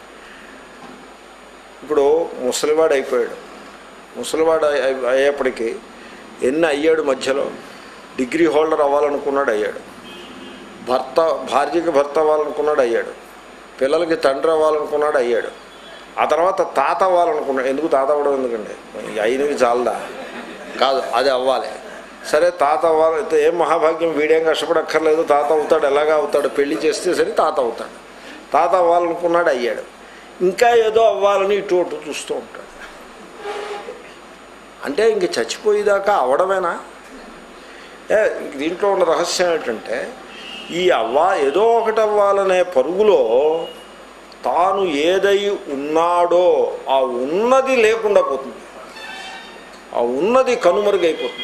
ఇప్పుడు ముసలివాడు అయిపోయాడు ముసలివాడు అయ్య- అయ్యేప్పటికీ ఎన్ని అయ్యాడు మధ్యలో డిగ్రీ హోల్డర్ అవ్వాలనుకున్నాడు అయ్యాడు భర్త భార్యకి భర్త అవ్వాలనుకున్నాడు అయ్యాడు పిల్లలకి తండ్రి అవ్వాలనుకున్నాడు అయ్యాడు ఆ తర్వాత తాత అవ్వాలనుకున్నాడు ఎందుకు తాత అవ్వడం ఎందుకండి అయినవి చాలదా కాదు అది అవ్వాలి సరే తాత అవ్వాలి అయితే ఏం మహాభాగ్యం వీడేం కష్టపడక్కర్లేదు తాత అవుతాడు ఎలాగా అవుతాడు పెళ్లి చేస్తే సరే తాత అవుతాడు తాత అవ్వాలనుకున్నాడు అయ్యాడు ఇంకా ఏదో అవ్వాలని ఇటు అటు చూస్తూ ఉంటాడు అంటే ఇంక చచ్చిపోయేదాకా అవడమేనా ఏ దీంట్లో ఉన్న రహస్యం ఏంటంటే ఈ అవ్వా ఏదో ఒకటి అవ్వాలనే పరుగులో తాను ఏదై ఉన్నాడో ఆ ఉన్నది లేకుండా పోతుంది ఆ ఉన్నది కనుమరుగైపోతుంది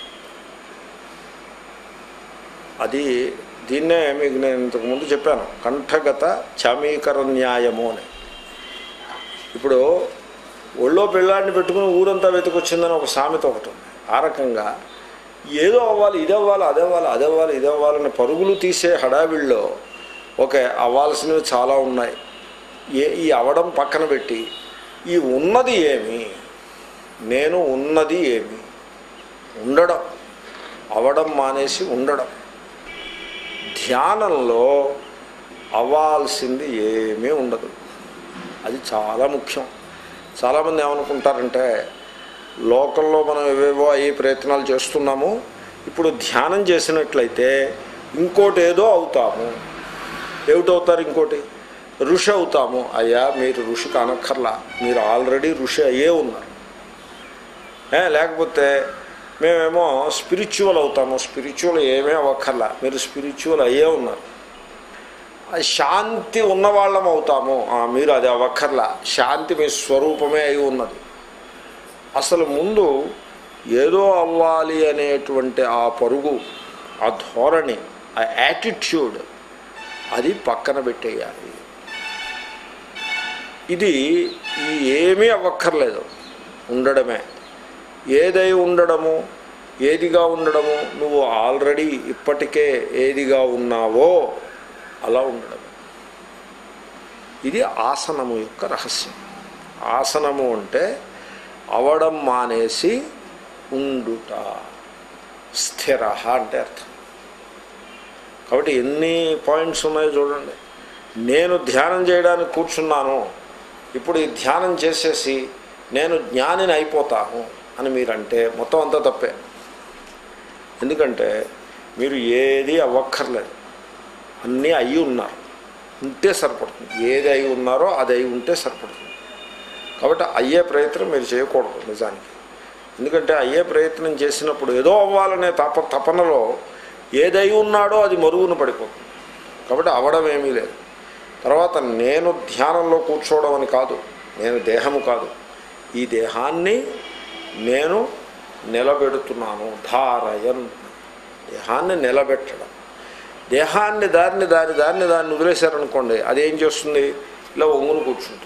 అది దీన్నే మీకు నేను ఇంతకుముందు చెప్పాను కంఠగత చమీకర న్యాయము అని ఇప్పుడు ఒళ్ళో పిల్లాడిని పెట్టుకుని ఊరంతా వెతుకొచ్చిందని ఒక సామెత ఒకటి ఉంది ఆ రకంగా ఏదో అవ్వాలి ఇది అవ్వాలి అది అవ్వాలి అది అవ్వాలి ఇది అవ్వాలని పరుగులు తీసే హడావిడిలో ఓకే అవ్వాల్సినవి చాలా ఉన్నాయి ఏ ఈ అవడం పక్కన పెట్టి ఈ ఉన్నది ఏమి నేను ఉన్నది ఏమి ఉండడం అవడం మానేసి ఉండడం ధ్యానంలో అవ్వాల్సింది ఏమీ ఉండదు అది చాలా ముఖ్యం చాలామంది ఏమనుకుంటారంటే లోకంలో మనం ఏవేవో అయ్యే ప్రయత్నాలు చేస్తున్నాము ఇప్పుడు ధ్యానం చేసినట్లయితే ఇంకోటి ఏదో అవుతాము ఏమిటవుతారు ఇంకోటి ఋషి అవుతాము అయ్యా మీరు ఋషి కానక్కర్లా మీరు ఆల్రెడీ ఋషి అయ్యే ఉన్నారు ఏ, లేకపోతే మేమేమో స్పిరిచువల్ అవుతాము స్పిరిచువల్ ఏమీ అవ్వక్కర్లా మీరు స్పిరిచువల్ అయ్యే ఉన్నారు అది శాంతి ఉన్నవాళ్ళం అవుతాము ఆ, మీరు అది అవ్వక్కర్లా శాంతి మీ స్వరూపమే అయి ఉన్నది అసలు ముందు ఏదో అవ్వాలి అనేటువంటి ఆ పరుగు ఆ ధోరణి ఆ యాటిట్యూడ్ అది పక్కన పెట్టేయాలి ఇది ఈ ఏమీ అవ్వక్కర్లేదు ఉండడమే ఏదై ఉండడము ఏదిగా ఉండడము నువ్వు ఆల్రెడీ ఇప్పటికే ఏదిగా ఉన్నావో అలా ఉండడమే ఇది ఆసనము యొక్క రహస్యం ఆసనము అంటే అవడం మానేసి ఉండుట స్థిర అంటే అర్థం కాబట్టి ఎన్ని పాయింట్స్ ఉన్నాయో చూడండి నేను ధ్యానం చేయడానికి కూర్చున్నాను ఇప్పుడు ఈ ధ్యానం చేసేసి నేను జ్ఞానిని అయిపోతాను అని మీరంటే మొత్తం అంతా తప్పే ఎందుకంటే మీరు ఏది అవ్వక్కర్లేదు అన్నీ అయి ఉన్నారు ఉంటే సరిపడుతుంది ఏది అయి ఉన్నారో అది అయి ఉంటే సరిపడుతుంది కాబట్టి అయ్యే ప్రయత్నం మీరు చేయకూడదు నిజానికి ఎందుకంటే అయ్యే ప్రయత్నం చేసినప్పుడు ఏదో అవ్వాలనే తప తపనలో ఏదై ఉన్నాడో అది మరుగున పడిపోతుంది కాబట్టి అవడం ఏమీ లేదు తర్వాత నేను ధ్యానంలో కూర్చోవడం అని కాదు నేను దేహము కాదు ఈ దేహాన్ని నేను నిలబెడుతున్నాను ధారయన్ దేహాన్ని నిలబెట్టడం దేహాన్ని దాన్ని దాని దాన్ని దాన్ని వదిలేశారనుకోండి అది ఏం చేస్తుంది ఇలా ఒంగుని కూర్చుంటుంది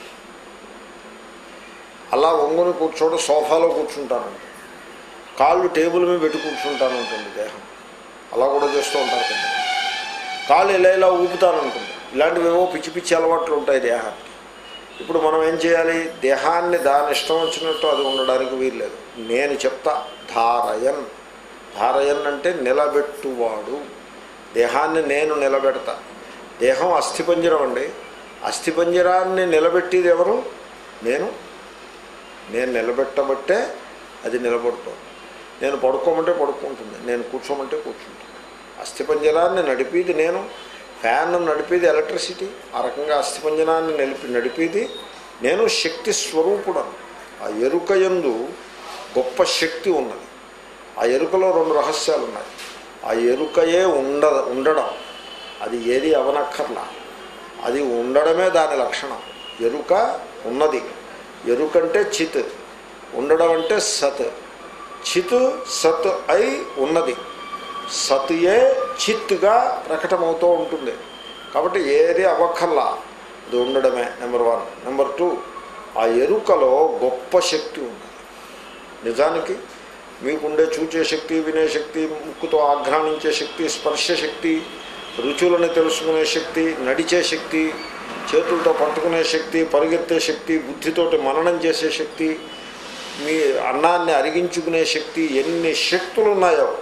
అలా ఒంగుని కూర్చోవడం సోఫాలో కూర్చుంటానంట కాళ్ళు టేబుల్ మీద పెట్టి కూర్చుంటానంటుంది దేహం అలా కూడా చేస్తూ ఉంటారు కొంతమంది కాళ్ళు ఇలా ఇలా ఊపుతానంటుంది ఇలాంటివేవో పిచ్చి పిచ్చి అలవాట్లు ఉంటాయి దేహానికి ఇప్పుడు మనం ఏం చేయాలి దేహాన్ని దాని ఇష్టం వచ్చినట్టు అది ఉండడానికి వీల్లేదు నేను చెప్తా ధారయన్ ధారయన్ అంటే నిలబెట్టువాడు దేహాన్ని నేను నిలబెడతా దేహం అస్థిపంజరం అండి అస్థిపంజరాన్ని నిలబెట్టేది ఎవరు నేను నేను నిలబెట్టబట్టే అది నిలబడుతుంది నేను పడుకోమంటే పడుకుంటుంది నేను కూర్చోమంటే కూర్చుంటుంది అస్థిపంజరాన్ని నడిపేది నేను ఫ్యాన్ నడిపేది ఎలక్ట్రిసిటీ ఆ రకంగా అస్థిపంజనాన్ని నిలిపి నడిపేది నేను శక్తి స్వరూపుడను ఆ ఎరుక యందు గొప్ప శక్తి ఉన్నది ఆ ఎరుకలో రెండు రహస్యాలు ఉన్నాయి ఆ ఎరుకయే ఉండ ఉండడం అది ఏది అవనక్కర్లా అది ఉండడమే దాని లక్షణం ఎరుక ఉన్నది ఎరుకంటే చిత్ ఉండడం అంటే సత్ చిత్ సత్ అయి ఉన్నది సత్యే చిత్తుగా ప్రకటమవుతూ ఉంటుంది కాబట్టి ఏది అవ్వక్కర్లా అది ఉండడమే నెంబర్ వన్ నెంబర్ టూ ఆ ఎరుకలో గొప్ప శక్తి ఉంది నిజానికి మీకుండే చూచే శక్తి వినే శక్తి ముక్కుతో ఆఘ్రానించే శక్తి స్పర్శ శక్తి రుచులను తెలుసుకునే శక్తి నడిచే శక్తి చేతులతో పట్టుకునే శక్తి పరిగెత్తే శక్తి బుద్ధితోటి మననం చేసే శక్తి మీ అన్నాన్ని అరిగించుకునే శక్తి ఎన్ని శక్తులు ఉన్నాయో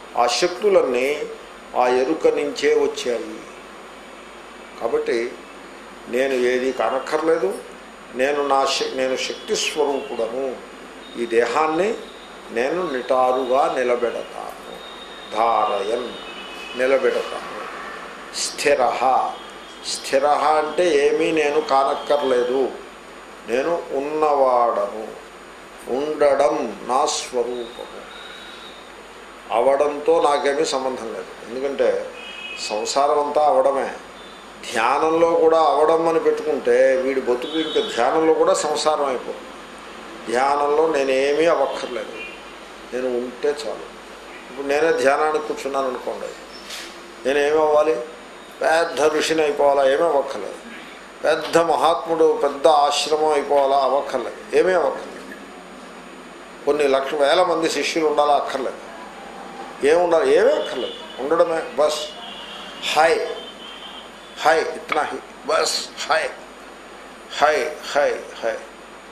ఆ శక్తులన్నీ ఆ ఎరుక నుంచే వచ్చాయి కాబట్టి నేను ఏది కానక్కర్లేదు నేను నా శ- నేను శక్తి స్వరూపుడను ఈ దేహాన్ని నేను నిటారుగా నిలబెడతాను ధారయన్ నిలబెడతాను స్థిర స్థిర అంటే ఏమీ నేను కానక్కర్లేదు నేను ఉన్నవాడను ఉండడం నా స్వరూపము అవడంతో నాకేమీ సంబంధం లేదు ఎందుకంటే సంసారం అంతా అవడమే ధ్యానంలో కూడా అవడం అని పెట్టుకుంటే వీడి బతుకు ఇంకా ధ్యానంలో కూడా సంసారం అయిపోతుంది ధ్యానంలో నేనేమీ అవ్వక్కర్లేదు నేను ఉంటే చాలు ఇప్పుడు నేనే ధ్యానానికి కూర్చున్నాను అనుకోండి నేనేమి అవ్వాలి పెద్ద ఋషిని అయిపోవాలా ఏమీ అవ్వక్కర్లేదు పెద్ద మహాత్ముడు పెద్ద ఆశ్రమం అయిపోవాలా అవ్వక్కర్లేదు ఏమీ అవ్వక్కర్లేదు కొన్ని లక్ష వేల మంది శిష్యులు ఉండాలా అక్కర్లేదు ఏముండాలి ఏమీ అక్కర్లేదు ఉండడమే బస్ హాయ్ హాయ్ ఇట్నా హి బస్ హాయ్ హాయ్ హాయ్ హాయ్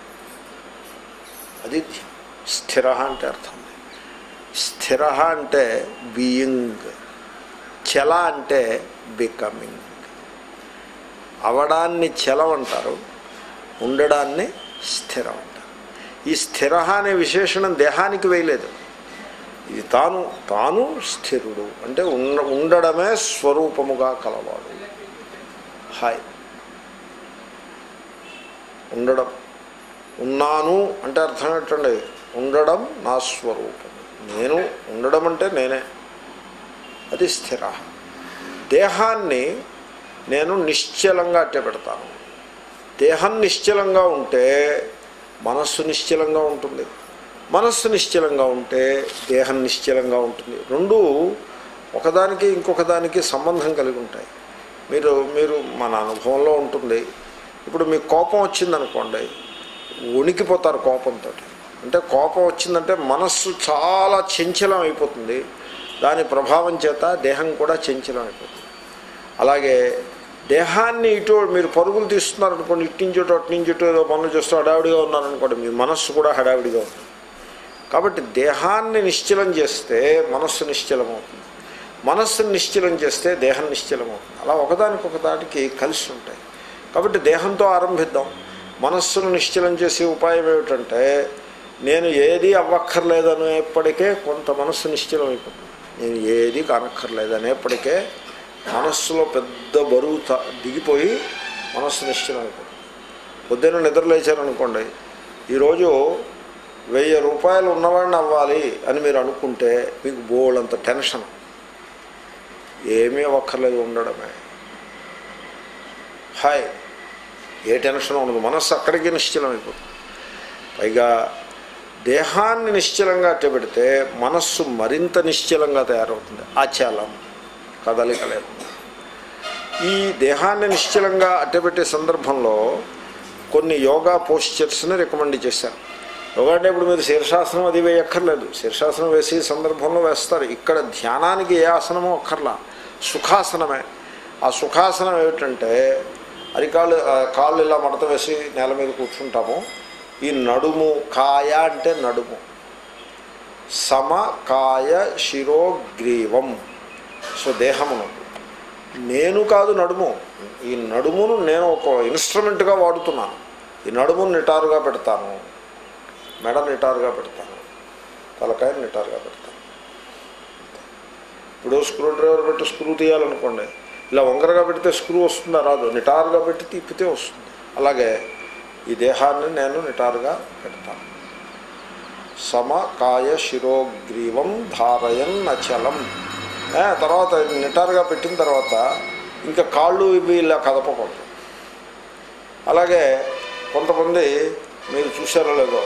అది ధ్యానం. స్థిర అంటే అర్థం స్థిర అంటే బీయింగ్ చల అంటే బికమింగ్ అవడాన్ని చలం అంటారు ఉండడాన్ని స్థిరం అంటారు ఈ స్థిర అనే విశేషణం దేహానికి వేయలేదు ఇది తాను తాను స్థిరుడు అంటే ఉండ ఉండడమే స్వరూపముగా కలవాడు హాయ్ ఉండడం ఉన్నాను అంటే అర్థం ఏంటండి ఉండడం నా స్వరూపం నేను ఉండడం అంటే నేనే అది స్థిర దేహాన్ని నేను నిశ్చలంగా అట్టే పెడతాను దేహం నిశ్చలంగా ఉంటే మనస్సు నిశ్చలంగా ఉంటుంది మనస్సు నిశ్చలంగా ఉంటే దేహం నిశ్చలంగా ఉంటుంది రెండు ఒకదానికి ఇంకొకదానికి సంబంధం కలిగి ఉంటాయి మీరు మీరు మన అనుభవంలో ఉంటుంది ఇప్పుడు మీకు కోపం వచ్చిందనుకోండి వణికిపోతారు కోపంతో అంటే కోపం వచ్చిందంటే మనస్సు చాలా చంచలం అయిపోతుంది దాని ప్రభావం చేత దేహం కూడా చంచలం అయిపోతుంది అలాగే దేహాన్ని ఇటు మీరు పరుగులు తీస్తున్నారనుకోండి ఇటు నుంచి ఇటు అటు నుంచి ఇటు ఏదో పనులు చేస్తూ హడావిడిగా ఉన్నారనుకోండి మీ మనస్సు కూడా హడావిడిగా ఉంటుంది కాబట్టి దేహాన్ని నిశ్చలం చేస్తే మనస్సు నిశ్చలం అవుతుంది మనస్సును నిశ్చలం చేస్తే దేహం నిశ్చలం అవుతుంది అలా ఒకదానికొకదానికి కలిసి ఉంటాయి కాబట్టి దేహంతో ఆరంభిద్దాం మనస్సును నిశ్చలం చేసే ఉపాయం ఏమిటంటే నేను ఏది అవ్వక్కర్లేదనేప్పటికే కొంత మనస్సు నిశ్చలం అయిపోతుంది నేను ఏది కానక్కర్లేదనేప్పటికే మనస్సులో పెద్ద బరువు త- దిగిపోయి మనస్సు నిశ్చలం అయిపోతుంది పొద్దున్న నిద్ర లేచారనుకోండి ఈరోజు వెయ్యి రూపాయలు ఉన్నవాడిని అవ్వాలి అని మీరు అనుకుంటే మీకు బోళ్ళంత టెన్షన్ ఏమీ అవ్వక్కర్లేదు ఉండడమే హాయ్ ఏ టెన్షన్ ఉండదు మనస్సు అక్కడికి నిశ్చలం అయిపోతుంది పైగా దేహాన్ని నిశ్చలంగా అట్టబెడితే మనస్సు మరింత నిశ్చలంగా తయారవుతుంది ఆచాలం కదలిక లేకుండా ఈ దేహాన్ని నిశ్చలంగా అట్టబెట్టే సందర్భంలో కొన్ని యోగా పోస్చర్స్ని రికమెండ్ చేశారు యోగా అంటే ఇప్పుడు మీరు శీర్షాసనం అది వేయక్కర్లేదు శీర్షాసనం వేసే సందర్భంలో వేస్తారు ఇక్కడ ధ్యానానికి ఏ ఆసనమో అక్కర్లా సుఖాసనమే ఆ సుఖాసనం ఏమిటంటే అరికాళ్ళు ఆ, కాళ్ళు ఇలా మడత వేసి నేల మీద కూర్చుంటాము ఈ నడుము కాయ అంటే నడుము సమ కాయ శిరోగ్రీవం సో దేహమును నేను కాదు నడుము ఈ నడుమును నేను ఒక ఇన్స్ట్రుమెంట్గా వాడుతున్నాను ఈ నడుమును నిటారుగా పెడతాను మెడ నిటారుగా పెడతాను తలకాయ నిటారుగా పెడతాను ఇప్పుడు స్క్రూ డ్రైవర్ పెట్టి స్క్రూ తీయాలనుకోండి ఇలా వంకరగా పెడితే స్క్రూ వస్తుందా రాదు నిటారుగా పెట్టి తిప్పితే వస్తుంది అలాగే ఈ దేహాన్ని నేను నిటారుగా పెడతాను సమ కాయ శిరోగ్రీవం ధారయన్ నచలం ఏ, తర్వాత నిటారుగా పెట్టిన తర్వాత ఇంకా కాళ్ళు ఇవి ఇలా కదపకూడదు అలాగే కొంతమంది మీరు చూసారో లేదో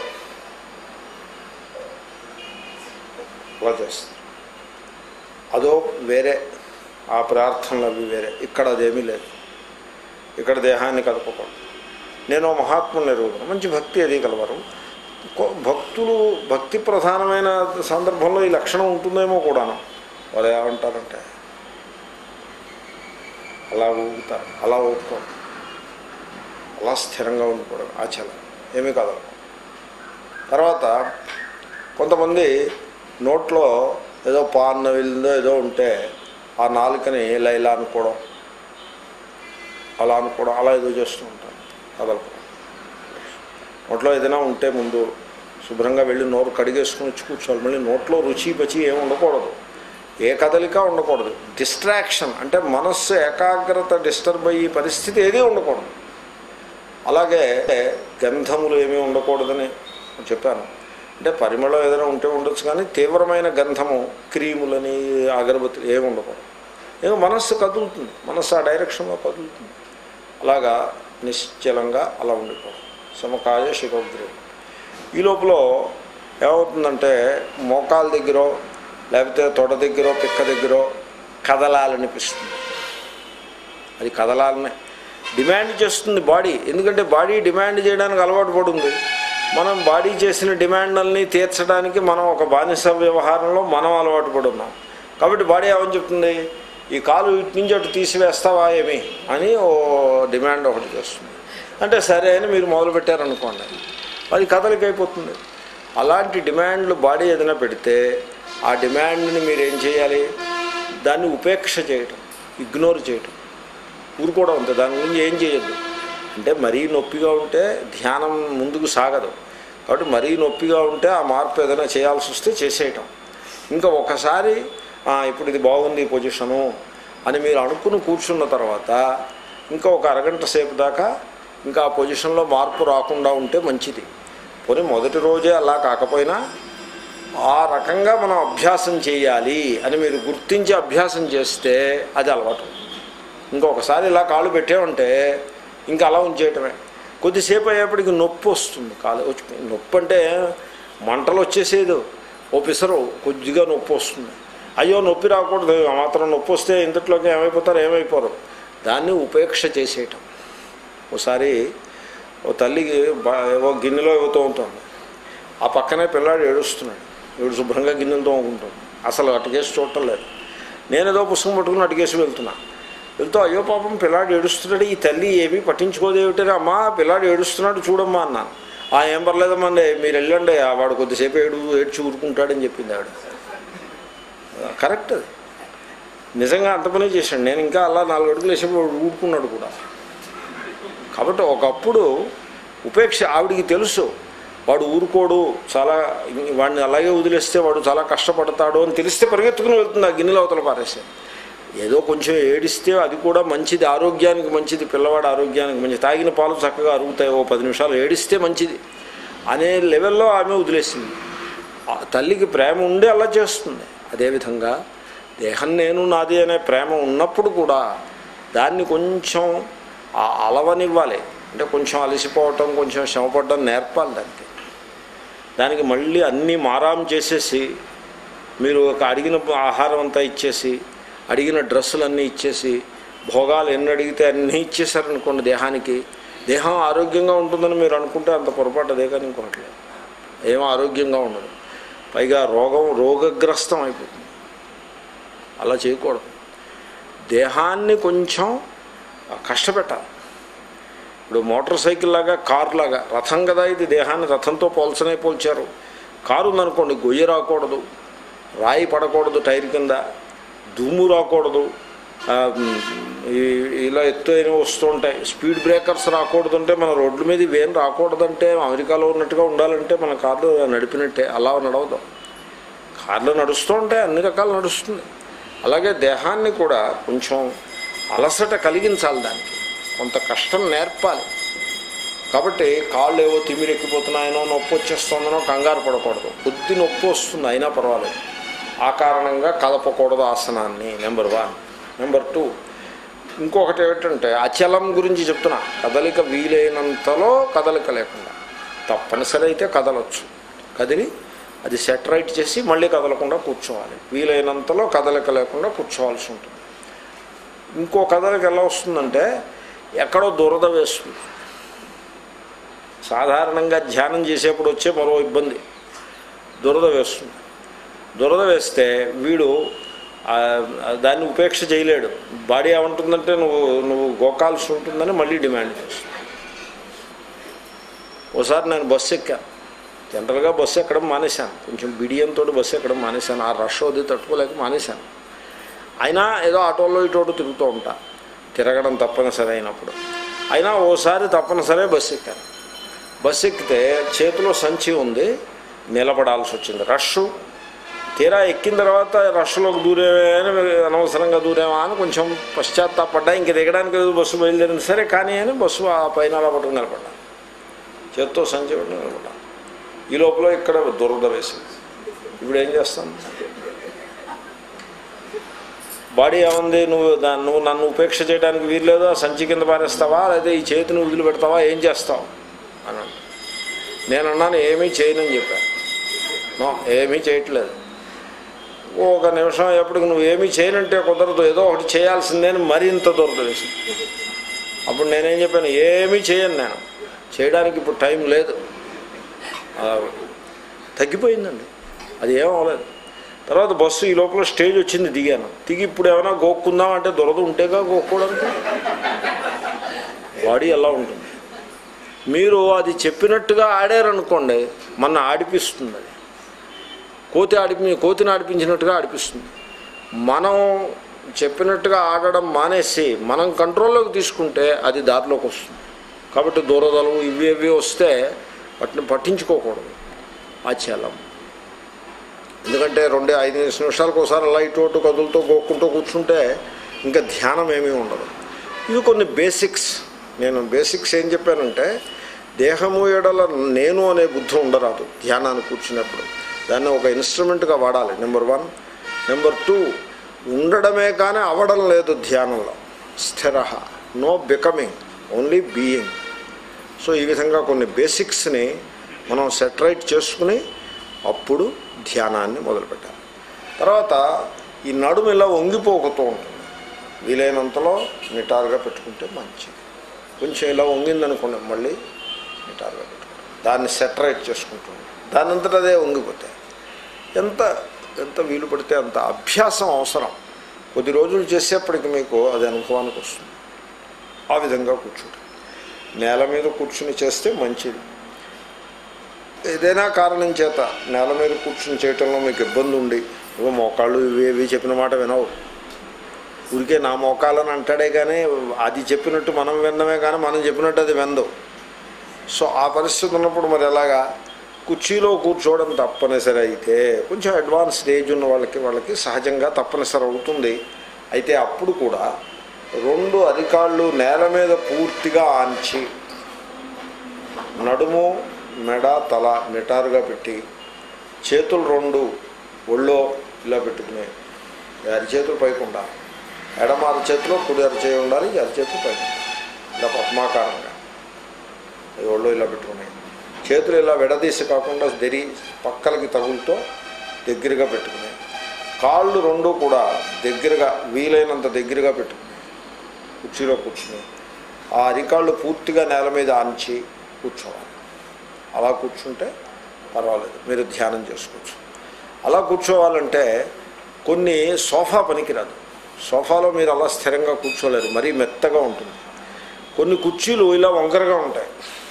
అలా చేస్తారు అదో వేరే ఆ ప్రార్థనలు అవి వేరే ఇక్కడ అదేమీ లేదు ఇక్కడ దేహాన్ని కదపకూడదు నేను ఓ మహాత్ముని ఎరుగుతాను మంచి భక్తి అది కలవరు కొ- భక్తులు భక్తి ప్రధానమైన సందర్భంలో ఈ లక్షణం ఉంటుందేమో కూడాను వాళ్ళు ఏమంటారంటే అలా ఊగుతారు అలా ఊపుకోండి అలా స్థిరంగా ఉండిపోవడం ఆచలం ఏమీ కాదు తర్వాత కొంతమంది నోట్లో ఏదో పాన్న వెళ్ళిందో ఏదో ఉంటే ఆ నాలుకని ఇలా ఇలా అనుకోవడం అలా అనుకోవడం అలా ఏదో చేస్తూ ఉంటాను కదలకడం నోట్లో ఏదైనా ఉంటే ముందు శుభ్రంగా వెళ్ళి నోరు కడిగేసుకుని వచ్చి కూర్చోవాలి మళ్ళీ నోట్లో రుచి పచి ఏమి ఉండకూడదు ఏ కదలిక ఉండకూడదు డిస్ట్రాక్షన్ అంటే మనస్సు ఏకాగ్రత డిస్టర్బ్ అయ్యే పరిస్థితి ఏదీ ఉండకూడదు అలాగే గంధములు ఏమీ ఉండకూడదని చెప్పాను అంటే పరిమళం ఏదైనా ఉంటే ఉండొచ్చు కానీ తీవ్రమైన గంధము క్రీములని అగరబత్తులు ఏమి ఉండకూడదు ఏమో మనస్సు కదులుతుంది మనస్సు ఆ డైరెక్షన్లో కదులుతుంది అలాగా నిశ్చలంగా అలా ఉండిపోవడం సమకాయ శిరోగ్రీవం ఈ లోపల ఏమవుతుందంటే మోకాల దగ్గర లేకపోతే తొడ దగ్గర పిక్క దగ్గర కదలాలనిపిస్తుంది అది కదలాలనే డిమాండ్ చేస్తుంది బాడీ ఎందుకంటే బాడీ డిమాండ్ చేయడానికి అలవాటు పడుంది మనం బాడీ చేసిన డిమాండ్లని తీర్చడానికి మనం ఒక బానిస వ్యవహారంలో మనం అలవాటు పడి ఉన్నాం కాబట్టి బాడీ ఏమని చెప్తుంది ఈ కాలు ఇటు నుంచి అటు తీసివేస్తావా ఏమి అని ఓ డిమాండ్ ఒకటి చేస్తుంది అంటే సరే అని మీరు మొదలు పెట్టారనుకోండి అది కథలకి అయిపోతుంది అలాంటి డిమాండ్లు బాడీ ఏదైనా పెడితే ఆ డిమాండ్ని మీరు ఏం చేయాలి దాన్ని ఉపేక్ష చేయటం ఇగ్నోర్ చేయటం ఊరుకోవడం అంతే దాని గురించి ఏం చేయొద్దు అంటే మరీ నొప్పిగా ఉంటే ధ్యానం ముందుకు సాగదు కాబట్టి మరీ నొప్పిగా ఉంటే ఆ మార్పు ఏదైనా చేయాల్సి వస్తే చేసేయటం ఇంకా ఒకసారి "ఆ, ఇప్పుడు ఇది బాగుంది ఈ పొజిషను అని మీరు అనుకుని కూర్చున్న తర్వాత ఇంకా ఒక అరగంట సేపు దాకా ఇంకా ఆ పొజిషన్లో మార్పు రాకుండా ఉంటే మంచిది పోనీ మొదటి రోజే అలా కాకపోయినా ఆ రకంగా మనం అభ్యాసం చేయాలి అని మీరు గుర్తించి అభ్యాసం చేస్తే అది అలవాటు ఇంకొకసారి ఇలా కాలు పెట్టామంటే ఇంకా అలా ఉంచేయటమే కొద్దిసేపు అయ్యేప్పటికి నొప్పి వస్తుంది కాలు వచ్చి నొప్పి అంటే మంటలు వచ్చేసేది ఓ పిసరు కొద్దిగా నొప్పి వస్తుంది అయ్యో నొప్పి రాకూడదు ఆ మాత్రం నొప్పి వస్తే ఇంతట్లోకి ఏమైపోతారు ఏమైపోరు దాన్ని ఉపేక్ష చేసేయటం ఒకసారి ఓ తల్లికి బా- ఏవో గిన్నెలో ఏవో తోముతోంది ఆ పక్కనే పిల్లాడు ఏడుస్తున్నాడు ఏడు శుభ్రంగా గిన్నెలు తోముకుంటాడు అసలు అటుకేసి చూడటం లేదు నేను ఏదో పుస్తకం పట్టుకుని అటుకేసి వెళ్తున్నా వెళ్తూ అయ్యో పాపం పిల్లాడు ఏడుస్తున్నాడు ఈ తల్లి ఏమీ పట్టించుకోదేమిటని అమ్మా పిల్లాడు ఏడుస్తున్నాడు చూడమ్మా అన్నాను ఆ ఏం పర్లేదమ్మండి మీరు వెళ్ళండి ఆ వాడు కొద్దిసేపు ఏడు ఏడ్చి ఊరుకుంటాడని చెప్పింది ఆవిడ కరెక్ట్ అది నిజంగా అంత పని చేశాడు నేను ఇంకా అలా నాలుగు అడుగులు వేసేప్పుడు వాడు ఊరుకున్నాడు కూడా కాబట్టి ఒకప్పుడు ఉపేక్ష ఆవిడికి తెలుసు వాడు ఊరుకోడు చాలా వాడిని అలాగే వదిలేస్తే వాడు చాలా కష్టపడతాడు అని తెలిస్తే పరిగెత్తుకుని వెళ్తుంది ఆ గిన్నెలో అవతల పారేస్తే ఏదో కొంచెం ఏడిస్తే అది కూడా మంచిది ఆరోగ్యానికి మంచిది పిల్లవాడి ఆరోగ్యానికి మంచిది తాగిన పాలు చక్కగా అరుగుతాయి ఓ పది నిమిషాలు ఏడిస్తే మంచిది అనే లెవెల్లో ఆమె వదిలేసింది ఆ తల్లికి ప్రేమ ఉండి అలా చేస్తుంది అదేవిధంగా దేహం నేను నాది అనే ప్రేమ ఉన్నప్పుడు కూడా దాన్ని కొంచెం ఆ- అలవనివ్వాలి అంటే కొంచెం అలసిపోవటం కొంచెం శ్రమపడడం నేర్పాలి దానికి దానికి మళ్ళీ అన్నీ మారాం చేసేసి మీరు ఒక అడిగిన ఆహారం అంతా ఇచ్చేసి అడిగిన డ్రెస్సులు అన్నీ ఇచ్చేసి భోగాలు ఎన్ని అడిగితే అన్నీ ఇచ్చేసారనుకోండి దేహానికి దేహం ఆరోగ్యంగా ఉంటుందని మీరు అనుకుంటే అంత పొరపాటు అదే కానీ ఇంకొకటి లేదు. ఏం ఆరోగ్యంగా ఉండదు పైగా రోగం రోగగ్రస్తం అయిపోతుంది అలా చేయకూడదు దేహాన్ని కొంచెం కష్టపెట్టాలి ఇప్పుడు మోటార్ సైకిల్ లాగా కారు లాగా రథం కదా ఇది దేహాన్ని రథంతో పోల్చనే పోల్చారు కారు ఉందనుకోండి గొయ్యి రాకూడదు రాయి పడకూడదు టైర్ కింద దుమ్ము రాకూడదు ఆ, మ్, ఈ- ఇలా ఎత్తైన వస్తుంటాయి స్పీడ్ బ్రేకర్స్ రాకూడదు అంటే మన రోడ్ల మీద ఇవేం రాకూడదంటే అమెరికాలో ఉన్నట్టుగా ఉండాలంటే మన కార్లు నడిపినట్టే అలా నడవదు కార్లు నడుస్తూ ఉంటాయి అన్ని రకాలు నడుస్తుంది అలాగే దేహాన్ని కూడా కొంచెం అలసట కలిగించాలి దానికి కొంత కష్టం నేర్పాలి కాబట్టి కాళ్ళు ఏవో తిమిరెక్కిపోతున్నాయనో నొప్పి వచ్చేస్తుందనో కంగారు పడకూడదు కొద్ది నొప్పి వస్తుంది అయినా పర్వాలేదు ఆ కారణంగా కదపకూడదు ఆసనాన్ని నెంబర్ వన్ నెంబర్ టూ ఇంకొకటి ఏమిటంటే అచలం గురించి చెప్తున్నా కదలిక వీలైనంతలో కదలిక లేకుండా తప్పనిసరి అయితే కదలొచ్చు కదిలి అది సెట్ రైట్ చేసి మళ్ళీ కదలకుండా కూర్చోవాలి వీలైనంతలో కదలిక లేకుండా కూర్చోవాల్సి ఉంటుంది ఇంకో కదలిక ఎలా వస్తుందంటే ఎక్కడో దురద వేస్తుంది సాధారణంగా ధ్యానం చేసేప్పుడు వచ్చే మరో ఇబ్బంది దురద వేస్తుంది దురద వేస్తే వీడు ఆ, దాన్ని ఉపేక్ష చేయలేడు బాడీ ఏమంటుందంటే నువ్వు నువ్వు గోకాల్సి ఉంటుందని మళ్ళీ డిమాండ్ చేస్తుంది ఒకసారి నేను బస్సు ఎక్కాను జనరల్గా బస్సు ఎక్కడం మానేశాను కొంచెం బిడియంతో బస్సు ఎక్కడం మానేశాను ఆ రష్ అది తట్టుకోలేక మానేశాను అయినా ఏదో ఆటోలో ఇటోటు తిరుగుతూ ఉంటా తిరగడం తప్పనిసరి అయినప్పుడు అయినా ఓసారి తప్పనిసరి బస్సు ఎక్కాను బస్సు ఎక్కితే చేతిలో సంచి ఉంది నిలబడాల్సి వచ్చింది రష్ తీరా ఎక్కిన తర్వాత రష్లోకి దూరేమే అని అనవసరంగా దూరేమా అని కొంచెం పశ్చాత్తాపడ్డా ఇంక దిగడానికి ఏదో బస్సు బయలుదేరింది సరే కానీ అని బస్సు ఆ పైన అలా పట్టుకుని నిలబడ్డా చేత్తో సంచి పట్టుకుని నిలబడ్డా ఈ లోపల ఇక్కడ దురద వేసింది ఇప్పుడు ఏం చేస్తాం బాడీ ఏముంది నువ్వు దాన్ని నువ్వు నన్ను ఉపేక్ష చేయడానికి వీల్లేదు ఆ సంచి కింద పారేస్తావా లేదా ఈ చేతిని వదిలిపెడతావా ఏం చేస్తావు అని అన్నాడు. నేను అన్నాను ఏమీ చేయనని చెప్పాను నో ఏమీ చేయట్లేదు ఒక నిమిషం ఎప్పటికి నువ్వు ఏమీ చేయనంటే కుదరదు ఏదో ఒకటి చేయాల్సిందే అని మరింత దూరం వేసింది అప్పుడు నేనేం చెప్పాను ఏమీ చేయను నేను చేయడానికి ఇప్పుడు టైం లేదు అలా తగ్గిపోయిందండి అది ఏం అవ్వలేదు తర్వాత బస్సు ఈ లోపల స్టేజ్ వచ్చింది దిగాను దిగి ఇప్పుడు ఏమైనా గోక్కుందాం అంటే దొరద ఉంటేగా గోక్కోవడానికి బాడీ ఎలా ఉంటుంది మీరు అది చెప్పినట్టుగా ఆడారనుకోండి మన ఆడిపిస్తుంది అది కోతి ఆడిపి కోతిని ఆడిపించినట్టుగా ఆడిపిస్తుంది మనం చెప్పినట్టుగా ఆడడం మానేసి మనం కంట్రోల్లోకి తీసుకుంటే అది దారిలోకి వస్తుంది కాబట్టి దూరదలు ఇవి ఇవి వస్తే వాటిని పట్టించుకోకూడదు ఆచాలం ఎందుకంటే రెండు ఐదు నిమిషాలకు ఒకసారి అలా ఇటు అటు కదులుతూ గోక్కుంటూ కూర్చుంటే ఇంకా ధ్యానం ఏమీ ఉండదు ఇవి కొన్ని బేసిక్స్ నేను బేసిక్స్ ఏం చెప్పానంటే దేహము ఎడల నేను అనే బుద్ధి ఉండరాదు ధ్యానాన్ని కూర్చున్నప్పుడు దాన్ని ఒక ఇన్స్ట్రుమెంట్గా వాడాలి నెంబర్ వన్ నెంబర్ టూ ఉండడమే కానీ అవడం లేదు ధ్యానంలో స్థిర no becoming only being so ఈ విధంగా కొన్ని బేసిక్స్ని మనం సెటరైట్ చేసుకుని అప్పుడు ధ్యానాన్ని మొదలుపెట్టాలి తర్వాత ఈ నడుము ఇలా వంగిపోకుతూ ఉంటుంది వీలైనంతలో నిటారుగా పెట్టుకుంటే మంచిది కొంచెం ఇలా వంగిందనుకోండి మళ్ళీ నిటారుగా పెట్టుకోండి దాన్ని సెటరైట్ చేసుకుంటుంది దాని అంతటా అదే వంగిపోతాయి ఎంత ఎంత వీలు పడితే అంత అభ్యాసం అవసరం కొద్ది రోజులు చేసేప్పటికి మీకు అది అనుభవానికి వస్తుంది ఆ విధంగా కూర్చుంటాం నేల మీద కూర్చుని చేస్తే మంచిది ఏదైనా కారణం చేత నేల మీద కూర్చుని చేయటంలో మీకు ఇబ్బంది ఉండి ఏవో మోకాళ్ళు ఇవి ఇవి చెప్పిన మాట వినవు ఊరికే నా మోకాలని అంటాడే కానీ అది చెప్పినట్టు మనం వినడమే కానీ మనం చెప్పినట్టు అది విందు సో ఆ పరిస్థితి ఉన్నప్పుడు మరి ఎలాగా కుర్చీలో కూర్చోవడం తప్పనిసరి అయితే కొంచెం అడ్వాన్స్ స్టేజ్ ఉన్న వాళ్ళకి వాళ్ళకి సహజంగా తప్పనిసరి అవుతుంది అయితే అప్పుడు కూడా రెండు అరికాళ్ళు నేల మీద పూర్తిగా ఆంచి నడుము మెడ తల నిటారుగా పెట్టి చేతులు రెండు ఒళ్ళో ఇలా పెట్టుకుని ఈ అరిచేతులు పైకి ఉండాలి ఎడమ అరచేతిలో కుడి అరచేయి ఉండాలి ఈ అరచేతులు పైకి ఉండాలి. ఇలా పద్మాకారంగా ఈ ఒళ్ళో ఇలా పెట్టుకుని చేతులు ఇలా విడదీసి కాకుండా దెరి పక్కలకి తగులుతో దగ్గరగా పెట్టుకుని కాళ్ళు రెండు కూడా దగ్గరగా వీలైనంత దగ్గరగా పెట్టుకుని కుర్చీలో కూర్చుని ఆ అరికాళ్ళు పూర్తిగా నేల మీద ఆంచి కూర్చోవాలి అలా కూర్చుంటే పర్వాలేదు మీరు ధ్యానం చేసుకోవచ్చు అలా కూర్చోవాలంటే కొన్ని సోఫా పనికిరాదు సోఫాలో మీరు అలా స్థిరంగా కూర్చోలేరు మరీ మెత్తగా ఉంటుంది కొన్ని కుర్చీలు ఇలా వంకరగా ఉంటాయి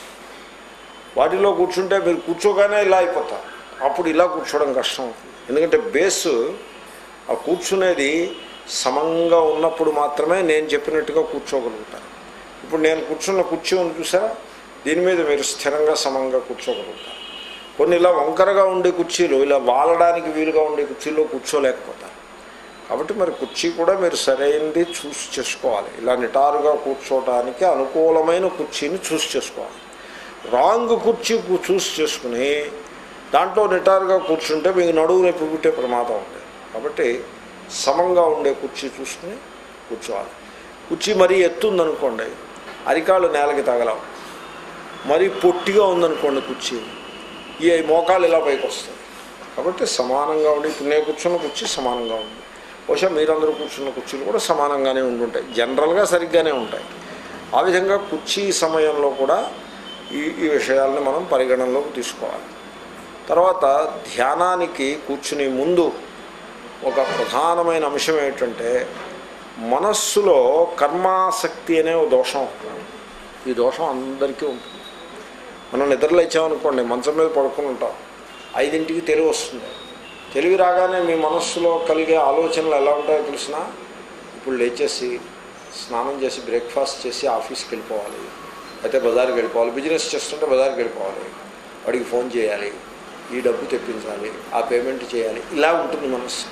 వాటిలో కూర్చుంటే మీరు కూర్చోగానే ఇలా అయిపోతారు అప్పుడు ఇలా కూర్చోవడం కష్టం అవుతుంది ఎందుకంటే బేస్ ఆ కూర్చునేది సమంగా ఉన్నప్పుడు మాత్రమే నేను చెప్పినట్టుగా కూర్చోగలుగుతాను ఇప్పుడు నేను కూర్చున్న కుర్చీ ఉంది చూసారా దీని మీద మీరు స్థిరంగా సమంగా కూర్చోగలుగుతారు కొన్ని ఇలా వంకరగా ఉండే కుర్చీలు ఇలా వాలడానికి వీలుగా ఉండే కుర్చీలో కూర్చోలేకపోతారు కాబట్టి మరి కుర్చీ కూడా మీరు సరైనది చూస్ చేసుకోవాలి ఇలా నిటారుగా కూర్చోవడానికి అనుకూలమైన కుర్చీని చూస్ చేసుకోవాలి రాంగ్ కుర్చీ కూ- చూస్ చేసుకుని దాంట్లో నిటారుగా కూర్చుంటే మీకు నడువు నొప్పి పుట్టే ప్రమాదం ఉంది కాబట్టి సమంగా ఉండే కుర్చీ చూసుకుని కూర్చోవాలి కుర్చీ మరీ ఎత్తుందనుకోండి అరికాళ్ళు నేలకి తగలవు మరీ పొట్టిగా ఉందనుకోండి కుర్చీ ఈ మోకాలు ఇలా పైకి వస్తాయి కాబట్టి సమానంగా ఉండి ఇప్పుడు నేను కూర్చున్న కుర్చీ సమానంగా ఉంది బహుశా మీరందరూ కూర్చున్న కుర్చీలు కూడా సమానంగానే ఉండుంటాయి జనరల్గా సరిగ్గానే ఉంటాయి ఆ విధంగా కుర్చీ సమయంలో కూడా ఈ ఈ విషయాలను మనం పరిగణనలోకి తీసుకోవాలి తర్వాత ధ్యానానికి కూర్చుని ముందు ఒక ప్రధానమైన అంశం ఏంటంటే మనస్సులో కర్మాసక్తి అనే ఒక దోషం ఉంటుంది ఈ దోషం అందరికీ ఉంటుంది మనం నిద్రలో ఇచ్చామనుకోండి మంచం మీద పడుకుని ఉంటాం ఐదింటికి తెలివి వస్తుంది తెలివి రాగానే మీ మనస్సులో కలిగే ఆలోచనలు ఎలా ఉంటాయో తెలిసిన ఇప్పుడు లేచేసి స్నానం చేసి బ్రేక్ఫాస్ట్ చేసి ఆఫీస్కి వెళ్ళిపోవాలి అయితే బజార్కి వెళ్ళిపోవాలి బిజినెస్ చేస్తుంటే బజార్కి వెళ్ళిపోవాలి వాడికి ఫోన్ చేయాలి ఈ డబ్బు తెప్పించాలి ఆ పేమెంట్ చేయాలి ఇలా ఉంటుంది మనస్సు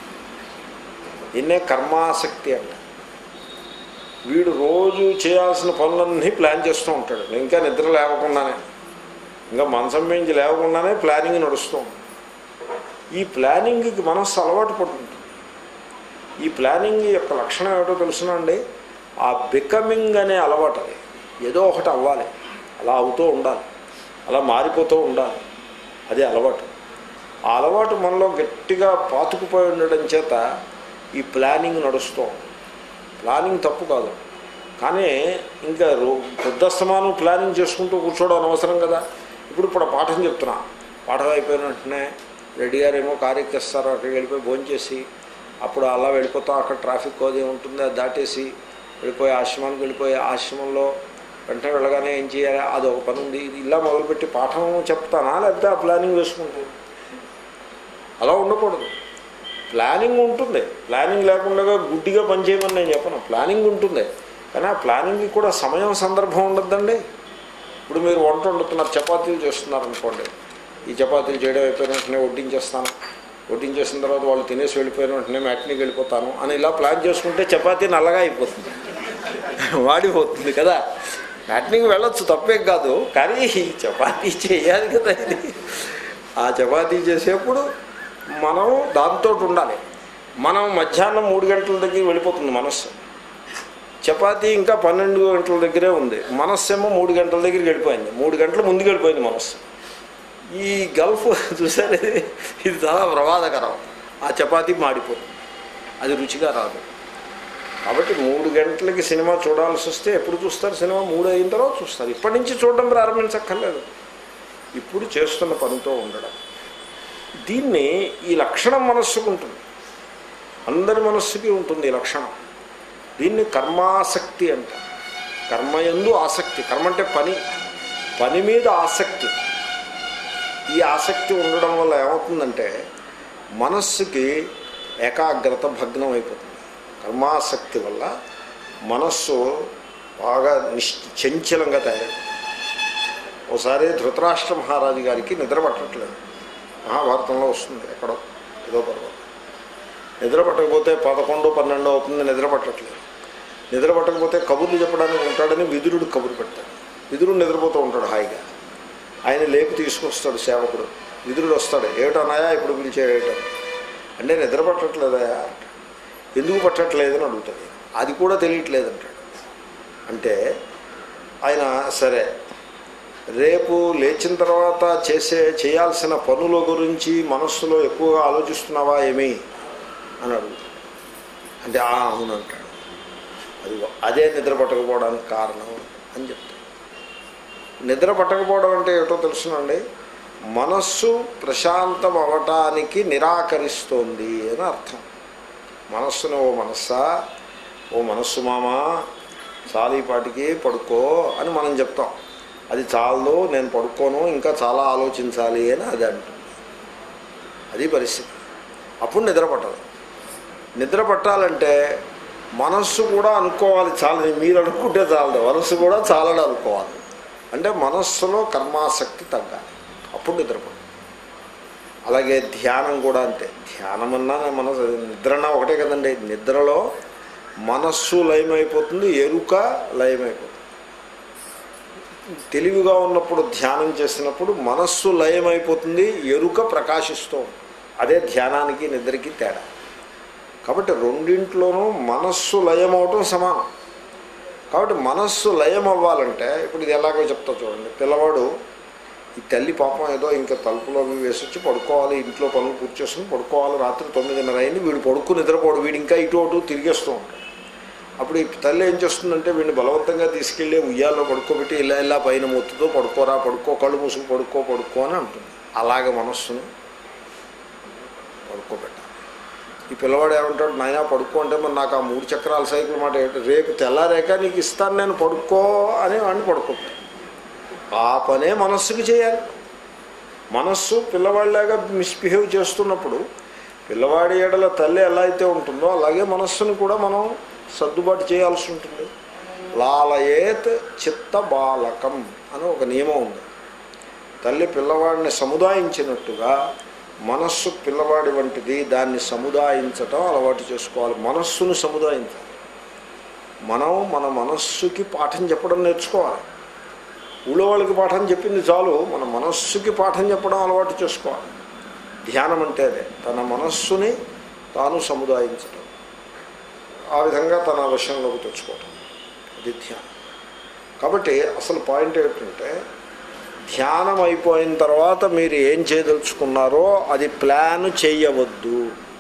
దీన్నే కర్మాసక్తి అంట వీడు రోజు చేయాల్సిన పనులన్నీ ప్లాన్ చేస్తూ ఉంటాడు ఇంకా నిద్ర లేవకుండానే ఇంకా మంచం మించి లేవకుండానే ప్లానింగ్ నడుస్తూ ఉంటుంది ఈ ప్లానింగ్కి మనస్సు అలవాటు పడుతుంది ఈ ప్లానింగ్ యొక్క లక్షణం ఏమిటో తెలుసునండి ఆ బికమింగ్ అనే అలవాటు అది ఏదో ఒకటి అవ్వాలి అలా అవుతూ ఉండాలి అలా మారిపోతూ ఉండాలి అది అలవాటు ఆ అలవాటు మనలో గట్టిగా పాతుకుపోయి ఉండడం చేత ఈ ప్లానింగ్ నడుస్తూ ఉంటుంది. ప్లానింగ్ తప్పు కాదు కానీ ఇంకా రో పొద్దస్తమానం ప్లానింగ్ చేసుకుంటూ కూర్చోవడం అనవసరం కదా ఇప్పుడు ఇప్పుడు పాఠం చెప్తున్నా పాఠం అయిపోయిన వెంటనే రెడ్డి గారు ఏమో కారు ఎక్కేస్తారు అక్కడికి వెళ్ళిపోయి భోంచేసి అప్పుడు అలా వెళ్ళిపోతాం అక్కడ ట్రాఫిక్ అది ఉంటుంది అది దాటేసి వెళ్ళిపోయి ఆశ్రమానికి వెళ్ళిపోయి ఆశ్రమంలో వెంటనే వెళ్ళగానే ఏం చేయాలి అది ఒక పని ఉంది ఇది ఇలా మొదలుపెట్టి పాఠం చెప్తానా లేకపోతే ఆ ప్లానింగ్ వేసుకుంటాను అలా ఉండకూడదు ప్లానింగ్ ఉంటుంది ప్లానింగ్ లేకుండా గుడ్డిగా పనిచేయమని నేను చెప్పను ప్లానింగ్ ఉంటుంది కానీ ఆ ప్లానింగ్కి కూడా సమయం సందర్భం ఉండద్దండి ఇప్పుడు మీరు వంట వండుతున్నారు చపాతీలు చేస్తున్నారు అనుకోండి ఈ చపాతీలు చేయడం అయిపోయిన వెంటనే వడ్డించేస్తాను వడ్డించేసిన తర్వాత వాళ్ళు తినేసి వెళ్ళిపోయిన వెంటనే మ్యాట్నీకి వెళ్ళిపోతాను అని ఇలా ప్లాన్ చేసుకుంటే చపాతీ నల్లగా అయిపోతుంది వాడిపోతుంది కదా మ్యాట్నీకి వెళ్ళొచ్చు తప్పేం కాదు కానీ ఈ చపాతీ చేయాలి కదా ఇది ఆ చపాతీ చేసేప్పుడు మనం దాంతో ఉండాలి మనం మధ్యాహ్నం మూడు గంటల దగ్గర వెళ్ళిపోతుంది మనస్సు చపాతీ ఇంకా పన్నెండు గంటల దగ్గరే ఉంది మనస్సు ఏమో మూడు గంటల దగ్గరికి వెళ్ళిపోయింది మూడు గంటల ముందుకు వెళ్ళిపోయింది మనస్సు ఈ గల్ఫ్ చూసారు ఇది ఇది చాలా ప్రమాదకరం ఆ చపాతీ మాడిపోతుంది అది రుచిగా రాదు కాబట్టి మూడు గంటలకి సినిమా చూడాల్సి వస్తే ఎప్పుడు చూస్తారు సినిమా మూడు అయిన తర్వాత చూస్తారు ఇప్పటి నుంచి చూడడం ప్రారంభించక్కర్లేదు ఇప్పుడు చేస్తున్న పనితో ఉండడం దీన్ని ఈ లక్షణం మనస్సుకు ఉంటుంది అందరి మనస్సుకి ఉంటుంది ఈ లక్షణం దీన్ని కర్మాసక్తి అంట కర్మయందు ఆసక్తి కర్మ అంటే పని పని మీద ఆసక్తి ఈ ఆసక్తి ఉండడం వల్ల ఏమవుతుందంటే మనస్సుకి ఏకాగ్రత భగ్నం అయిపోతుంది కర్మాసక్తి వల్ల మనస్సు బాగా నిశ్ చంచలంగా తయారు ఒకసారి ధృతరాష్ట్ర మహారాజు గారికి నిద్ర పట్టట్లేదు మహాభారతంలో వస్తుంది ఎక్కడో ఏదో పర్వం నిద్ర పట్టకపోతే పదకొండు పన్నెండు అవుతుంది నిద్ర పట్టట్లేదు నిద్ర పట్టకపోతే కబుర్లు చెప్పడానికి ఉంటాడని విదురుడు కబురు పెడతాడు విదురుడు నిద్రపోతూ ఉంటాడు హాయిగా ఆయన లేపు తీసుకొస్తాడు సేవకుడు విదురుడు వస్తాడు ఏమిటన్నాయా ఇప్పుడు పిలిచేయటం అంటే నిద్ర పట్టట్లేదా ఎందుకు పట్టట్లేదని అడుగుతాడు అది కూడా తెలియట్లేదు అంటాడు అంటే ఆయన సరే రేపు లేచిన తర్వాత చేసే చేయాల్సిన పనుల గురించి మనస్సులో ఎక్కువగా ఆలోచిస్తున్నావా ఏమి అని అడుగుతాడు అంటే "ఆ, అవును అంటాడు అది అదే నిద్ర పట్టకపోవడానికి కారణం అని చెప్తాడు నిద్ర పట్టకపోవడం అంటే ఏటో తెలుసునండి మనస్సు ప్రశాంతం అవటానికి నిరాకరిస్తోంది అని అర్థం మనస్సును ఓ మనస్సా ఓ మనస్సు మామా చాలు ఈ పాటికి పడుకో అని మనం చెప్తాం అది చాలు నేను పడుకోను ఇంకా చాలా ఆలోచించాలి అని అది అంటుంది అది పరిస్థితి అప్పుడు నిద్ర పట్టదు నిద్ర పట్టాలంటే మనస్సు కూడా అనుకోవాలి చాలని మీరు అనుకుంటే చాలదు మనస్సు కూడా చాలని అనుకోవాలి అంటే మనస్సులో కర్మాసక్తి తగ్గాలి అప్పుడు నిద్రపడు అలాగే ధ్యానం కూడా అంతే ధ్యానం అన్నా మనసు నిద్రన్నా ఒకటే కదండి నిద్రలో మనస్సు లయమైపోతుంది ఎరుక లయమైపోతుంది తెలివిగా ఉన్నప్పుడు ధ్యానం చేసినప్పుడు మనస్సు లయమైపోతుంది ఎరుక ప్రకాశిస్తూ ఉంటుంది. అదే ధ్యానానికి నిద్రకి తేడా కాబట్టి రెండింట్లోనూ మనస్సు లయం అవటం సమానం కాబట్టి మనస్సు లయం అవ్వాలంటే ఇప్పుడు ఇది ఎలాగో చెప్తా చూడండి పిల్లవాడు ఈ తల్లి పాపం ఏదో ఇంకా తలుపులో అవి వేసొచ్చి పడుకోవాలి ఇంట్లో పనులు పూర్తి చేసుకుని పడుకోవాలి రాత్రి తొమ్మిదిన్నర అయింది వీడు పడుకుని నిద్రపోడు వీడు ఇంకా ఇటు అటు తిరిగేస్తూ ఉంటాడు అప్పుడు ఈ తల్లి ఏం చేస్తుందంటే వీడిని బలవంతంగా తీసుకెళ్ళి ఉయ్యాల్లో పడుకోబెట్టి ఇలా ఇలా పైన మొత్తుతో పడుకోరా పడుకో కళ్ళు మూసుకు పడుకో పడుకో అని అంటుంది అలాగే మనస్సును పడుకోబెట్టాలి ఈ పిల్లవాడు ఏమంటాడు నాయనా పడుకో అంటే మరి నాకు ఆ మూడు చక్రాల సైకిల్ మాట ఏంటి రేపు తెల్లారేక నీకు ఇస్తాను నేను పడుకో అని వాడిని పడుకోబెట్టాను ఆ పనే మనస్సుకి చేయాలి మనస్సు పిల్లవాడిలాగా మిస్బిహేవ్ చేస్తున్నప్పుడు పిల్లవాడి ఏడల తల్లి ఎలా అయితే ఉంటుందో అలాగే మనస్సును కూడా మనం సర్దుబాటు చేయాల్సి ఉంటుంది లాలయేత్ చిత్త బాలకం అని ఒక నియమం ఉంది తల్లి పిల్లవాడిని సముదాయించినట్టుగా మనస్సు పిల్లవాడి వంటిది దాన్ని సముదాయించటం అలవాటు చేసుకోవాలి మనస్సును సముదాయించాలి మనం మన మనస్సుకి పాఠం చెప్పడం నేర్చుకోవాలి ఊళ్ళో వాళ్ళకి పాఠం చెప్పింది చాలు మన మనస్సుకి పాఠం చెప్పడం అలవాటు చేసుకోవాలి ధ్యానం అంటే అదే తన మనస్సుని తాను సముదాయించడం ఆ విధంగా తన వశంలోకి తెచ్చుకోవటం అది ధ్యానం కాబట్టి అసలు పాయింట్ ఏమిటంటే ధ్యానం అయిపోయిన తర్వాత మీరు ఏం చేయదలుచుకున్నారో అది ప్లాన్ చేయవద్దు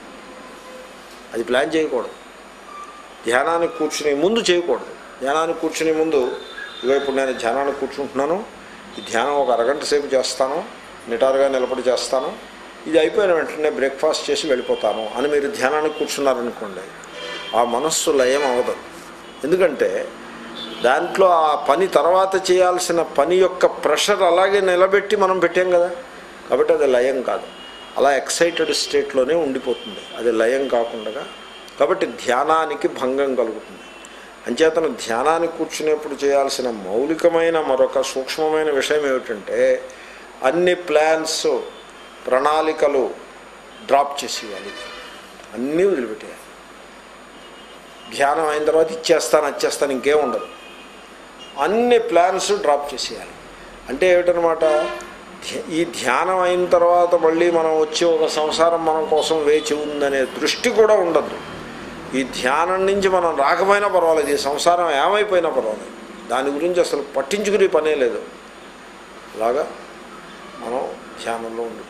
అది ప్లాన్ చేయకూడదు ధ్యానానికి కూర్చునే ముందు చేయకూడదు ధ్యానానికి కూర్చునే ముందు ఇగో ఇప్పుడు నేను ధ్యానానికి కూర్చుంటున్నాను ఈ ధ్యానం ఒక అరగంట సేపు చేస్తాను నిటారుగా నిలబడి చేస్తాను ఇది అయిపోయిన వెంటనే బ్రేక్ఫాస్ట్ చేసి వెళ్ళిపోతాను అని మీరు ధ్యానానికి కూర్చున్నారనుకోండి ఆ మనస్సు లయం అవదు ఎందుకంటే దాంట్లో ఆ పని తర్వాత చేయాల్సిన పని యొక్క ప్రెషర్ అలాగే నిలబెట్టి మనం పెట్టాం కదా కాబట్టి అది లయం కాదు అలా ఎక్సైటెడ్ స్టేట్లోనే ఉండిపోతుంది అది లయం కాకుండా కాబట్టి ధ్యానానికి భంగం కలుగుతుంది అంచేతన ధ్యానానికి కూర్చునేప్పుడు చేయాల్సిన మౌలికమైన మరొక సూక్ష్మమైన విషయం ఏమిటంటే అన్ని ప్లాన్స్ ప్రణాళికలు డ్రాప్ చేసేయాలి అన్నీ వదిలిపెట్టేయాలి ధ్యానం అయిన తర్వాత ఇచ్చేస్తాను వచ్చేస్తాను ఇంకేం ఉండదు అన్ని ప్లాన్స్ డ్రాప్ చేసేయాలి అంటే ఏమిటనమాట ధ్య- ఈ ధ్యానం అయిన తర్వాత మళ్ళీ మనం వచ్చి ఒక సంసారం మనం కోసం వేచి ఉందనే దృష్టి కూడా ఉండద్దు ఈ ధ్యానం నుంచి మనం రాకపోయినా పర్వాలేదు ఈ సంసారం ఏమైపోయినా పర్వాలేదు దాని గురించి అసలు పట్టించుకునే పనే లేదు అలాగా మనం ధ్యానంలో ఉండిపోవాలి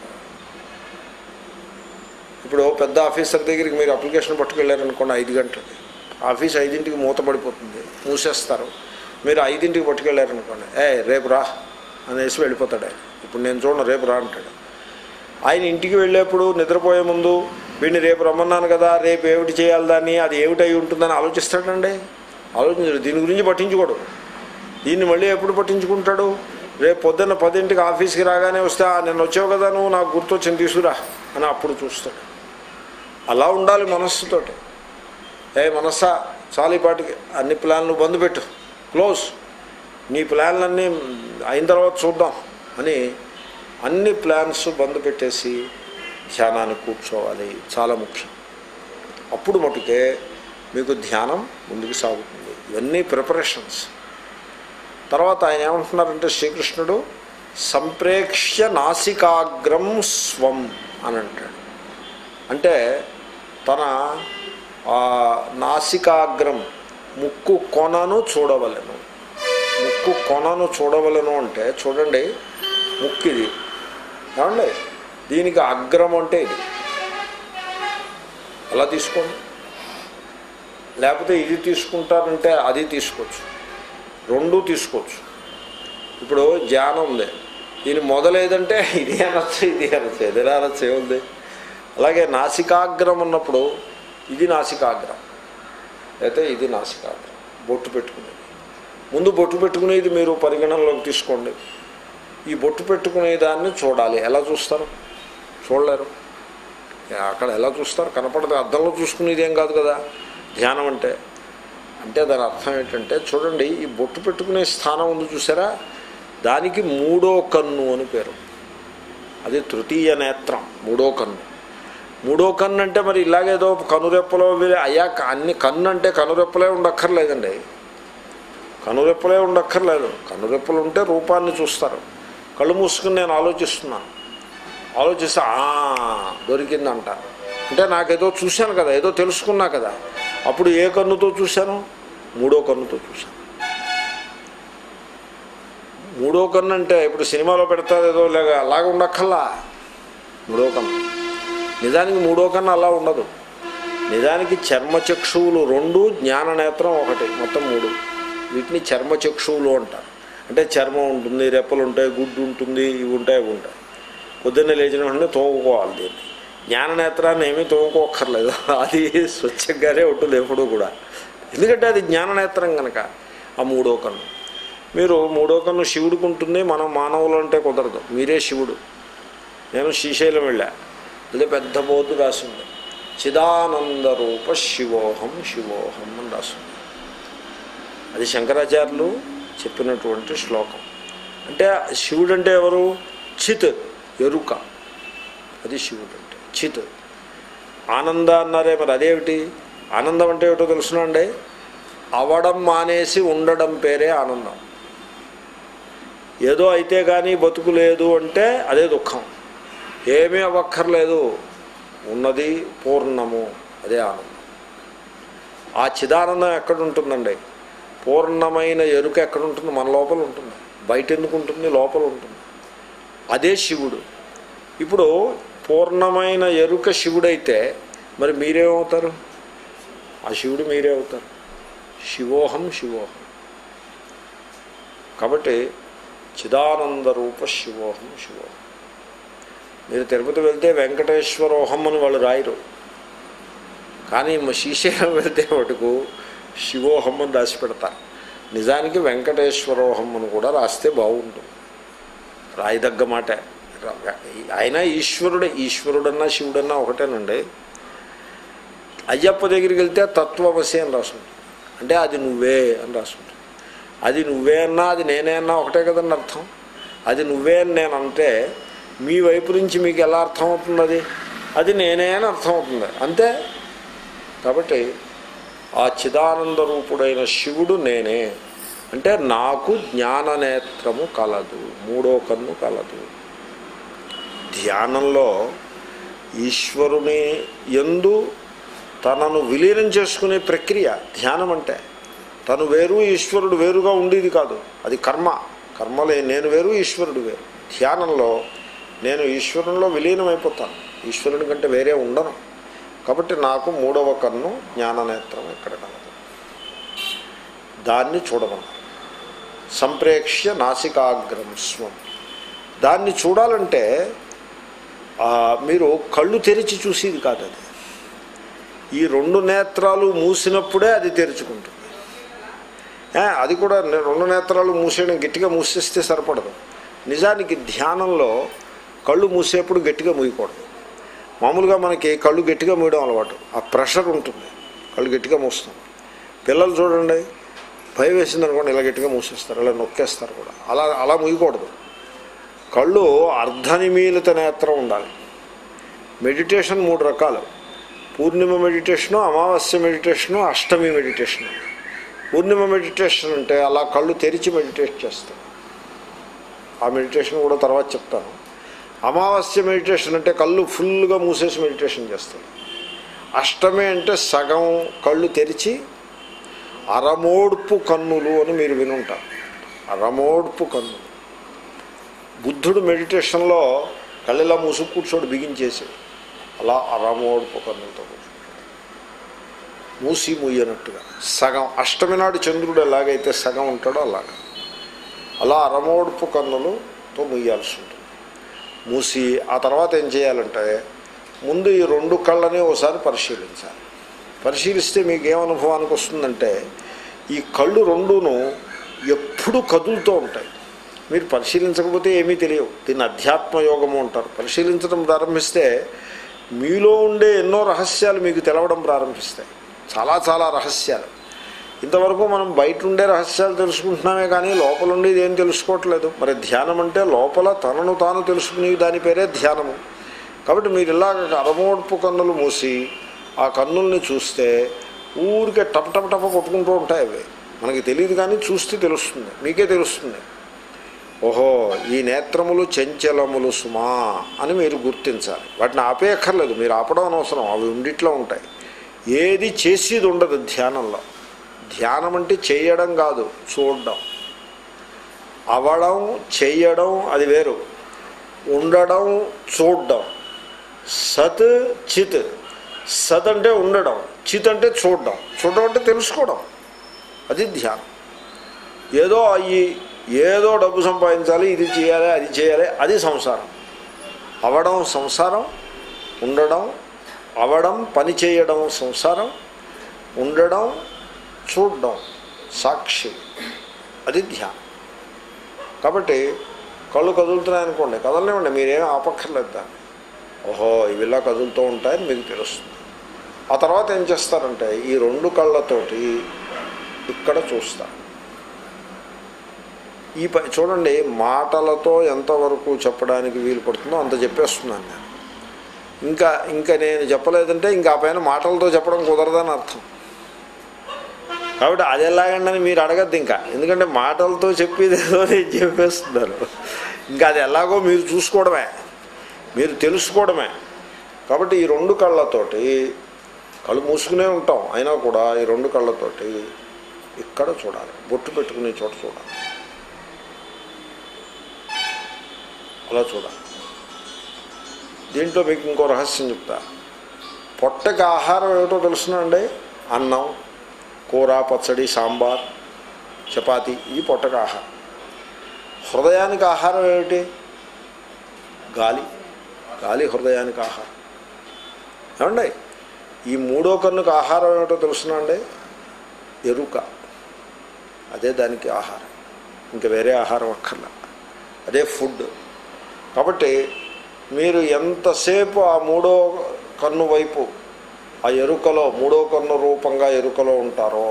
ఇప్పుడు పెద్ద ఆఫీసర్ దగ్గరికి మీరు అప్లికేషన్ పట్టుకెళ్ళారనుకోండి ఐదు గంటలకి ఆఫీస్ ఐదింటికి మూతపడిపోతుంది మూసేస్తారు మీరు ఐదింటికి పట్టుకెళ్ళారనుకోండి ఏ రేపు రా అనేసి వెళ్ళిపోతాడు ఆయన ఇప్పుడు నేను చూడను రేపు రా అంటాడు ఆయన ఇంటికి వెళ్ళేప్పుడు నిద్రపోయే ముందు వీడిని రేపు రమ్మన్నాను కదా రేపు ఏమిటి చేయాలి దాన్ని అది ఏమిటి అయి ఉంటుందని ఆలోచిస్తాడండి ఆలోచించడు దీని గురించి పట్టించుకోడు దీన్ని మళ్ళీ ఎప్పుడు పట్టించుకుంటాడు రేపు పొద్దున్న పదింటికి ఆఫీస్కి రాగానే వస్తే "ఆ, నిన్న వచ్చావు కదా నువ్వు నాకు గుర్తొచ్చింది తీసుకురా అని అప్పుడు చూస్తాడు అలా ఉండాలి మనస్సుతోటి ఏ మనస్సా చాలు ఈ పాటికి అన్ని ప్లాన్లు బంద్ పెట్టు క్లోజ్ నీ ప్లాన్లన్నీ అయిన తర్వాత చూద్దాం అని అన్ని ప్లాన్స్ బంద్ పెట్టేసి ధ్యానానికి కూర్చోవాలి చాలా ముఖ్యం అప్పుడు మటుకే మీకు ధ్యానం ముందుకు సాగుతుంది ఇవన్నీ ప్రిపరేషన్స్ తర్వాత ఆయన ఏమంటున్నారంటే శ్రీకృష్ణుడు సంప్రేక్ష్య నాసికాగ్రం స్వం అని అంటాడు అంటే తన ఆ, నాసికాగ్రం ముక్కు కొనను చూడవలెను ముక్కు కొనను చూడవలను అంటే చూడండి ముక్కు ఇది ఏమండి దీనికి అగ్రం అంటే ఇది అలా తీసుకోండి లేకపోతే ఇది తీసుకుంటారంటే అది తీసుకోవచ్చు రెండూ తీసుకోవచ్చు ఇప్పుడు ధ్యానం ఉంది దీని మొదలేదంటే ఇది అనొచ్చు ఇది అనొచ్చు ఏదైనా అనొచ్చు ఏముంది అలాగే నాసికాగ్రం ఉన్నప్పుడు ఇది నాసికాగ్రం అయితే ఇది నాసికాగ్రం బొట్టు పెట్టుకునేది ముందు బొట్టు పెట్టుకునేది మీరు పరిగణనలోకి తీసుకోండి ఈ బొట్టు పెట్టుకునే దాన్ని చూడాలి ఎలా చూస్తారు చూడలేరు అక్కడ ఎలా చూస్తారు కనపడదు అద్దంలో చూసుకునేది ఏం కాదు కదా ధ్యానం అంటే అంటే దాని అర్థం ఏంటంటే చూడండి ఈ బొట్టు పెట్టుకునే స్థానం ఉంది చూసారా దానికి మూడో కన్ను అని పేరు అది తృతీయ నేత్రం మూడో కన్ను మూడో కన్ను అంటే మరి ఇలాగేదో కనురెప్పలో వీరే అయ్యా అన్ని కన్ను అంటే కనురెప్పలే ఉండక్కర్లేదండి కనురెప్పలే ఉండక్కర్లేదు కనురెప్పలు ఉంటే రూపాన్ని చూస్తారు కళ్ళు మూసుకుని నేను ఆలోచిస్తున్నాను ఆలోచిస్తే "ఆ, దొరికింది అంటారు అంటే నాకేదో చూశాను కదా ఏదో తెలుసుకున్నా కదా అప్పుడు ఏ కన్నుతో చూశాను మూడో కన్నుతో చూశాను మూడో కన్ను అంటే ఇప్పుడు సినిమాలో పెడతారు ఏదో లేక అలాగ ఉండక్కల్లా మూడో కన్ను నిజానికి మూడో కన్ను అలా ఉండదు నిజానికి చర్మచక్షువులు రెండు జ్ఞాననేత్రం ఒకటి మొత్తం మూడు వీటిని చర్మచక్షువులు అంటారు అంటే చర్మం ఉంటుంది రెప్పలు ఉంటాయి గుడ్డు ఉంటుంది ఇవి ఉంటాయి ఇవి ఉంటాయి పొద్దున్నే లేచిన వెంటనే తోముకోవాలి దీన్ని జ్ఞాననేత్రాన్ని ఏమీ తోముకోక్కర్లేదు అది స్వచ్ఛంగానే ఉంటుంది ఎప్పుడూ కూడా ఎందుకంటే అది జ్ఞాననేత్రం కనుక ఆ మూడో కన్ను మీరు మూడో కన్ను శివుడికి ఉంటుంది మనం మానవులు అంటే కుదరదు మీరే శివుడు నేను శ్రీశైలం వెళ్ళా ఇది పెద్ద బోర్డు రాసింది చిదానంద రూప శివోహం శివోహం అని రాసింది అది శంకరాచార్యులు చెప్పినటువంటి శ్లోకం అంటే శివుడు అంటే ఎవరు చిత్ ఎరుక అది శివుడు అంటే చిత్ ఆనంద అన్నారే మరి అదేమిటి ఆనందం అంటే ఏమిటో తెలుసునండి అవడం మానేసి ఉండడం పేరే ఆనందం ఏదో అయితే కానీ బతుకు లేదు అంటే అదే దుఃఖం ఏమీ అవ్వక్కర్లేదు ఉన్నది పూర్ణము అదే ఆనందం ఆ చిదానందం ఎక్కడ ఉంటుందండి పూర్ణమైన ఎరుక ఎక్కడ ఉంటుంది మన లోపల ఉంటుంది బయట ఎందుకు ఉంటుంది లోపల ఉంటుంది అదే శివుడు ఇప్పుడు పూర్ణమైన ఎరుక శివుడైతే మరి మీరేమవుతారు ఆ శివుడు మీరే అవుతారు శివోహం శివోహం కాబట్టి చిదానంద రూప శివోహం శివోహం మీరు తిరుపతి వెళ్తే వెంకటేశ్వరోహం అని వాళ్ళు రాయరు కానీ మా శ్రీశైలం వెళ్తే మటుకు శివోహం అని రాసి పెడతారు నిజానికి వెంకటేశ్వరోహం అని కూడా రాస్తే బాగుంటుంది రాయదగ్గ మాట ఆయన ఈశ్వరుడే ఈశ్వరుడన్నా శివుడన్నా ఒకటేనండి అయ్యప్ప దగ్గరికి వెళ్తే తత్వమసి అని రాసుంటుంది అంటే అది నువ్వే అని రాసుంటుంది అది నువ్వే అన్నా అది నేనే అన్నా ఒకటే కదండి అర్థం అది నువ్వే అని నేను అంటే మీ వైపు నుంచి మీకు ఎలా అర్థం అవుతుంది అది అది నేనే అని అర్థం అవుతుంది అంతే కాబట్టి ఆ చిదానంద రూపుడైన శివుడు నేనే అంటే నాకు జ్ఞాననేత్రము కలదు మూడో కన్ను కలదు ధ్యానంలో ఈశ్వరుని ఎందు తనను విలీనం చేసుకునే ప్రక్రియ ధ్యానం అంటే తను వేరు ఈశ్వరుడు వేరుగా ఉండేది కాదు అది కర్మ కర్మలే నేను వేరు ఈశ్వరుడు వేరు ధ్యానంలో నేను ఈశ్వరునిలో విలీనమైపోతాను ఈశ్వరుని కంటే వేరే ఉండను కాబట్టి నాకు మూడవ కన్ను జ్ఞాననేత్రం ఇక్కడ కలదు దాన్ని చూడమన్నారు సంప్రేక్ష్య నాసికాగ్రం స్వం దాన్ని చూడాలంటే ఆ, మీరు కళ్ళు తెరిచి చూసేది కాదు అది ఈ రెండు నేత్రాలు మూసినప్పుడే అది తెరుచుకుంటుంది ఏ, అది కూడా నే- రెండు నేత్రాలు మూసేయడం గట్టిగా మూసేస్తే సరిపడదు నిజానికి ధ్యానంలో కళ్ళు మూసేప్పుడు గట్టిగా మూయకూడదు మామూలుగా మనకి కళ్ళు గట్టిగా మూయడం అలవాటు ఆ ప్రెషర్ ఉంటుంది కళ్ళు గట్టిగా మూస్తాం పిల్లలు చూడండి భయం వేసింది అనుకోండి ఇలా గట్టిగా మూసేస్తారు ఇలా నొక్కేస్తారు కూడా అలా అలా మూయకూడదు కళ్ళు అర్ధనిమీలిత నేత్రం ఉండాలి మెడిటేషన్ మూడు రకాలు Purnima meditation Amavasya meditation Ashtami meditation Purnima meditation అంటే అలా కళ్ళు తెరిచి మెడిటేట్ చేస్తాం ఆ మెడిటేషన్ కూడా తర్వాత చెప్తాను అమావాస్య మెడిటేషన్ అంటే కళ్ళు ఫుల్గా మూసేసి మెడిటేషన్ చేస్తాం అష్టమి అంటే సగం కళ్ళు తెరిచి అరమోడ్పు కన్నులు అని మీరు వినుంటారు అరమోడ్పు కన్నులు బుద్ధుడు మెడిటేషన్లో కళ్ళెలా మూసుకు కూర్చోడు బిగించేసి అలా అరమోడ్పు కన్నులతో కూర్చోడు మూసి మూయనట్టుగా సగం అష్టమి నాడు చంద్రుడు ఎలాగైతే సగం ఉంటాడో అలాగా అలా అరమోడ్పు కన్నులతో ముయ్యాల్సి ఉంటుంది మూసి ఆ తర్వాత ఏం చేయాలంటే ముందు ఈ రెండు కళ్ళని ఒకసారి పరిశీలించాలి పరిశీలిస్తే మీకు ఏం అనుభవానికి వస్తుందంటే ఈ కళ్ళు రెండును ఎప్పుడు కదులుతూ ఉంటాయి మీరు పరిశీలించకపోతే ఏమీ తెలియవు దీన్ని అధ్యాత్మ యోగము అంటారు పరిశీలించడం ప్రారంభిస్తే మీలో ఉండే ఎన్నో రహస్యాలు మీకు తెలవడం ప్రారంభిస్తాయి చాలా చాలా రహస్యాలు ఇంతవరకు మనం బయట ఉండే రహస్యాలు తెలుసుకుంటున్నామే కానీ లోపల ఉండేది ఏం తెలుసుకోవట్లేదు మరి ధ్యానం అంటే లోపల తనను తాను తెలుసుకునే దాని పేరే ధ్యానము కాబట్టి మీరు ఇలాగ అరమోడ్పు కన్నులు మూసి ఆ కన్నుల్ని చూస్తే ఊరికే టప టప టప కొట్టుకుంటూ ఉంటాయి అవి మనకి తెలియదు కానీ చూస్తే తెలుస్తుంది మీకే తెలుస్తుంది ఓహో ఈ నేత్రములు చంచలములు సుమా అని మీరు గుర్తించాలి వాటిని ఆపేయక్కర్లేదు మీరు ఆపడం అనవసరం అవి ఉండిట్లో ఉంటాయి ఏది చేసేది ఉండదు ధ్యానంలో ధ్యానం అంటే చేయడం కాదు చూడడం అవడం చెయ్యడం అది వేరు ఉండడం చూడడం సత్ చిత్ సత్ అంటే ఉండడం చిత్ అంటే చూడడం చూడడం అంటే తెలుసుకోవడం అది ధ్యానం ఏదో అయ్యి ఏదో డబ్బు సంపాదించాలి ఇది చేయాలి అది చేయాలి అది సంసారం అవడం సంసారం ఉండడం అవడం పని చేయడం సంసారం ఉండడం చూడడం సాక్షి అది ధ్యానం కాబట్టి కళ్ళు కదులుతున్నాయి అనుకోండి కదలనివ్వండి మీరేం ఆపక్కర్లేదు దాన్ని ఓహో ఇవి ఇలా కదులుతూ ఉంటాయని మీకు తెలుస్తుంది ఆ తర్వాత ఏం చేస్తారంటే ఈ రెండు కళ్ళతోటి ఇక్కడ చూస్తా ఈ ప చూడండి మాటలతో ఎంతవరకు చెప్పడానికి వీలు పడుతుందో అంత చెప్పేస్తున్నాను నేను ఇంకా ఇంకా నేను చెప్పలేదంటే ఇంకా ఆ పైన మాటలతో చెప్పడం కుదరదని అర్థం కాబట్టి అది ఎలాగండి మీరు అడగద్దు ఇంకా ఎందుకంటే మాటలతో చెప్పేది ఏదో నేను చెప్పేస్తున్నారు ఇంకా అది ఎలాగో మీరు చూసుకోవడమే మీరు తెలుసుకోవడమే కాబట్టి ఈ రెండు కళ్ళతోటి కళ్ళు మూసుకునే ఉంటాం అయినా కూడా ఈ రెండు కళ్ళతోటి ఇక్కడ చూడాలి బొట్టు పెట్టుకునే చోట చూడాలి అలా చూడాలి దీంట్లో మీకు ఇంకో రహస్యం చెప్తా పొట్టకి ఆహారం ఏమిటో తెలుసునండి అన్నం కూర పచ్చడి సాంబార్ చపాతి ఇది పొట్టకి ఆహారం హృదయానికి ఆహారం ఏమిటి గాలి గాలి హృదయానికి ఆహారం ఏమండి ఈ మూడో కన్నుకు ఆహారం ఏమిటో తెలుసునండి ఎరుక అదే దానికి ఆహారం ఇంకా వేరే ఆహారం అక్కర్లా అదే ఫుడ్ కాబట్టి మీరు ఎంతసేపు ఆ మూడో కన్ను వైపు ఆ ఎరుకలో మూడో కన్ను రూపంగా ఎరుకలో ఉంటారో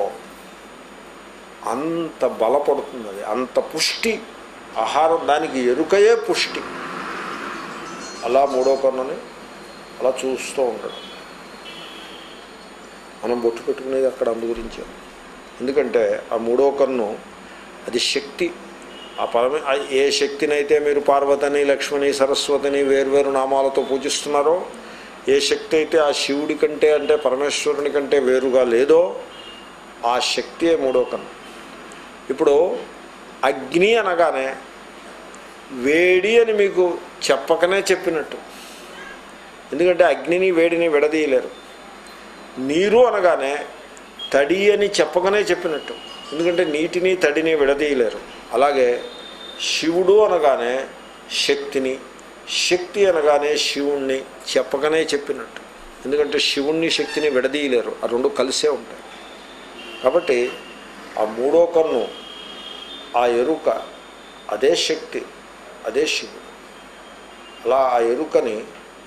అంత బలపడుతుంది అది అంత పుష్టి ఆహారం దానికి ఎరుకయే పుష్టి అలా మూడో కన్నుని అలా చూస్తూ ఉండడం మనం బొట్టు పెట్టుకునేది అక్కడ అందు గురించే ఎందుకంటే ఆ మూడో కన్ను అది శక్తి ఆ పరమ ఆ ఏ శక్తినైతే మీరు పార్వతిని లక్ష్మణి సరస్వతిని వేర్వేరు నామాలతో పూజిస్తున్నారో ఏ శక్తి అయితే ఆ శివుడి కంటే అంటే పరమేశ్వరుని కంటే వేరుగా లేదో ఆ శక్తియే మూడో కన్ను ఇప్పుడు అగ్ని అనగానే వేడి అని మీకు చెప్పకనే చెప్పినట్టు ఎందుకంటే అగ్నిని వేడిని విడదీయలేరు నీరు అనగానే తడి అని చెప్పకనే చెప్పినట్టు ఎందుకంటే నీటిని తడిని విడదీయలేరు అలాగే శివుడు అనగానే శక్తిని శక్తి అనగానే శివుణ్ణి చెప్పకనే చెప్పినట్టు ఎందుకంటే శివుణ్ణి శక్తిని విడదీయలేరు ఆ రెండు కలిసే ఉంటాయి కాబట్టి ఆ మూడో కన్ను ఆ ఎరుక అదే శక్తి అదే శివుడు అలా ఆ ఎరుకని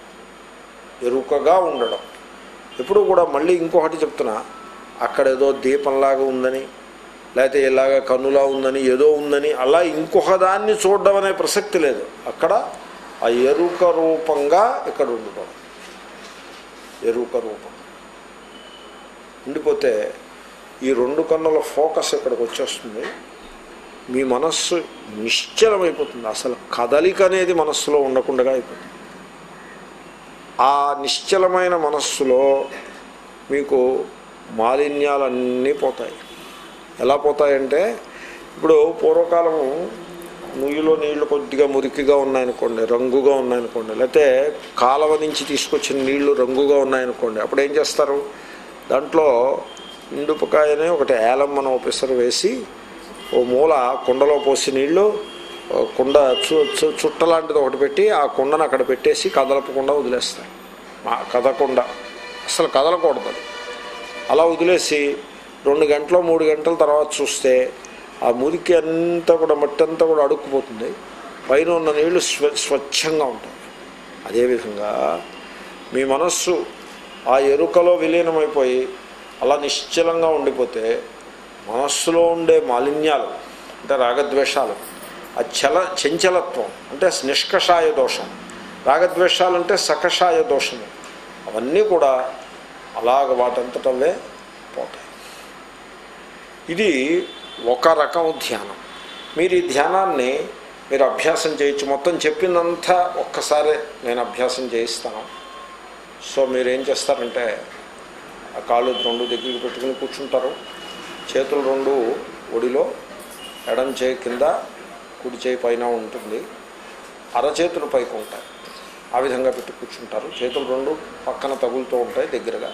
ఎరుకగా ఉండడం ఎప్పుడు కూడా మళ్ళీ ఇంకొకటి చెప్తున్నా అక్కడ ఏదో దీపంలాగా ఉందని లేకపోతే ఇలాగ కన్నులా ఉందని ఏదో ఉందని అలా ఇంకొక దాన్ని చూడడం అనే ప్రసక్తి లేదు అక్కడ ఆ ఎరుక రూపంగా ఇక్కడ ఉండడం ఎరుక రూపం ఉండిపోతే ఈ రెండు కన్నుల ఫోకస్ ఇక్కడికి వచ్చేస్తుంది మీ మనస్సు నిశ్చలమైపోతుంది అసలు కదలిక అనేది మనస్సులో ఉండకుండా అయిపోతుంది ఆ నిశ్చలమైన మనస్సులో మీకు మాలిన్యాలన్నీ పోతాయి ఎలా పోతాయంటే ఇప్పుడు పూర్వకాలము నుయ్యిలో నీళ్లు కొద్దిగా మురికిగా ఉన్నాయనుకోండి రంగుగా ఉన్నాయనుకోండి లేకపోతే కాలవ నుంచి తీసుకొచ్చిన నీళ్లు రంగుగా ఉన్నాయనుకోండి అప్పుడు ఏం చేస్తారు దాంట్లో ఇండుపకాయని ఒకటి ఏలమ్మన ఒకసారి వేసి ఓ మూల కుండలో పోసి నీళ్లు ఓ కుండ చు చు- చుట్ట లాంటిది ఒకటి పెట్టి ఆ కుండను అక్కడ పెట్టేసి కదలపకుండా వదిలేస్తారు మా కదలకుండా అసలు కదలకూడదు అది. అలా వదిలేసి రెండు గంటలు మూడు గంటల తర్వాత చూస్తే ఆ మురికి అంతా కూడా మట్టి అంతా కూడా అడుక్కుపోతుంది పైన ఉన్న నీళ్లు స్వ స్వచ్ఛంగా ఉంటుంది అదేవిధంగా మీ మనస్సు ఆ ఎరుకలో విలీనమైపోయి అలా నిశ్చలంగా ఉండిపోతే మనస్సులో ఉండే మాలిన్యాలు అంటే రాగద్వేషాలు ఆ చల చంచలత్వం అంటే నిష్కషాయ దోషం రాగద్వేషాలు అంటే సకషాయ దోషము అవన్నీ కూడా అలాగ వాటంతటవే పోతాయి ఇది ఒక రకం ధ్యానం మీరు ఈ ధ్యానాన్ని మీరు అభ్యాసం చేయొచ్చు మొత్తం చెప్పిందంతా ఒక్కసారి నేను అభ్యాసం చేయిస్తాను సో మీరు ఏం చేస్తారంటే ఆ కాళ్ళు రెండు దగ్గరికి పెట్టుకుని కూర్చుంటారు చేతులు రెండు ఒడిలో ఎడం చేయి కింద కుడి చేయి పైన ఉంటుంది అరచేతులు పైకి ఉంటాయి ఆ విధంగా పెట్టి కూర్చుంటారు చేతులు రెండు పక్కన తగులుతూ ఉంటాయి దగ్గరగా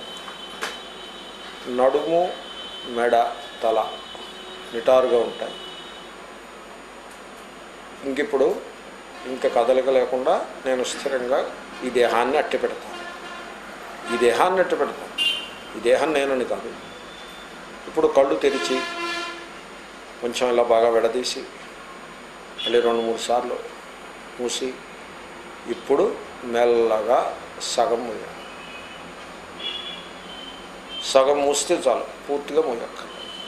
నడుము మెడ తల నిటారుగా ఉంటాయి ఇంక ఇప్పుడు ఇంకా కదలిక లేకుండా నేను స్థిరంగా ఈ దేహాన్ని అట్టి పెడతాను ఈ దేహాన్ని అట్టి పెడతాను ఈ దేహం నేనని కాదు ఇప్పుడు కళ్ళు తెరిచి కొంచెం ఇలా బాగా విడదీసి మళ్ళీ రెండు మూడు సార్లు మూసి ఇప్పుడు మెల్లగా సగం మూయాలి సగం మూస్తే చాలు పూర్తిగా మూయక్కర్లేదు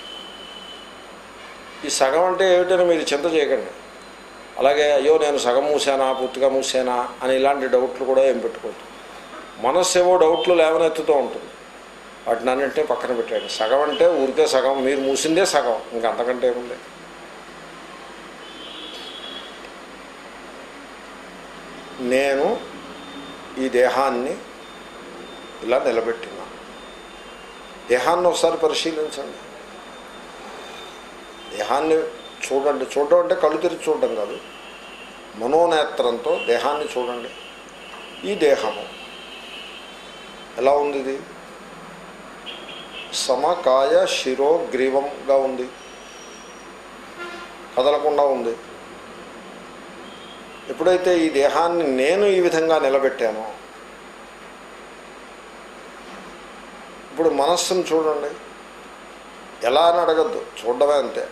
ఈ సగం అంటే ఏమిటని మీరు చింత చేయకండి అలాగే అయ్యో నేను సగం మూసానా పూర్తిగా మూసానా అని ఇలాంటి డౌట్లు కూడా ఏం పెట్టుకోవద్దు మనస్సు ఏవో డౌట్లు లేవనెత్తుతూ ఉంటుంది వాటిని అన్నింటినీ పక్కన పెట్టాడు సగం అంటే ఊరికే సగం మీరు మూసిందే సగం ఇంకా అంతకంటే ఏముంది నేను ఈ దేహాన్ని ఇలా నిలబెట్టినాను దేహాన్ని ఒకసారి పరిశీలించండి దేహాన్ని చూడండి చూడడం అంటే కళ్ళు తెరిచి చూడడం కాదు మనోనేత్రంతో దేహాన్ని చూడండి ఈ దేహము ఎలా ఉంది ఇది సమకాయ శిరో గ్రీవంగా ఉంది కదలకుండా ఉంది ఎప్పుడైతే ఈ దేహాన్ని నేను ఈ విధంగా నిలబెట్టానో ఇప్పుడు మనస్సును చూడండి ఎలా అని అడగద్దు చూడడమే అంతే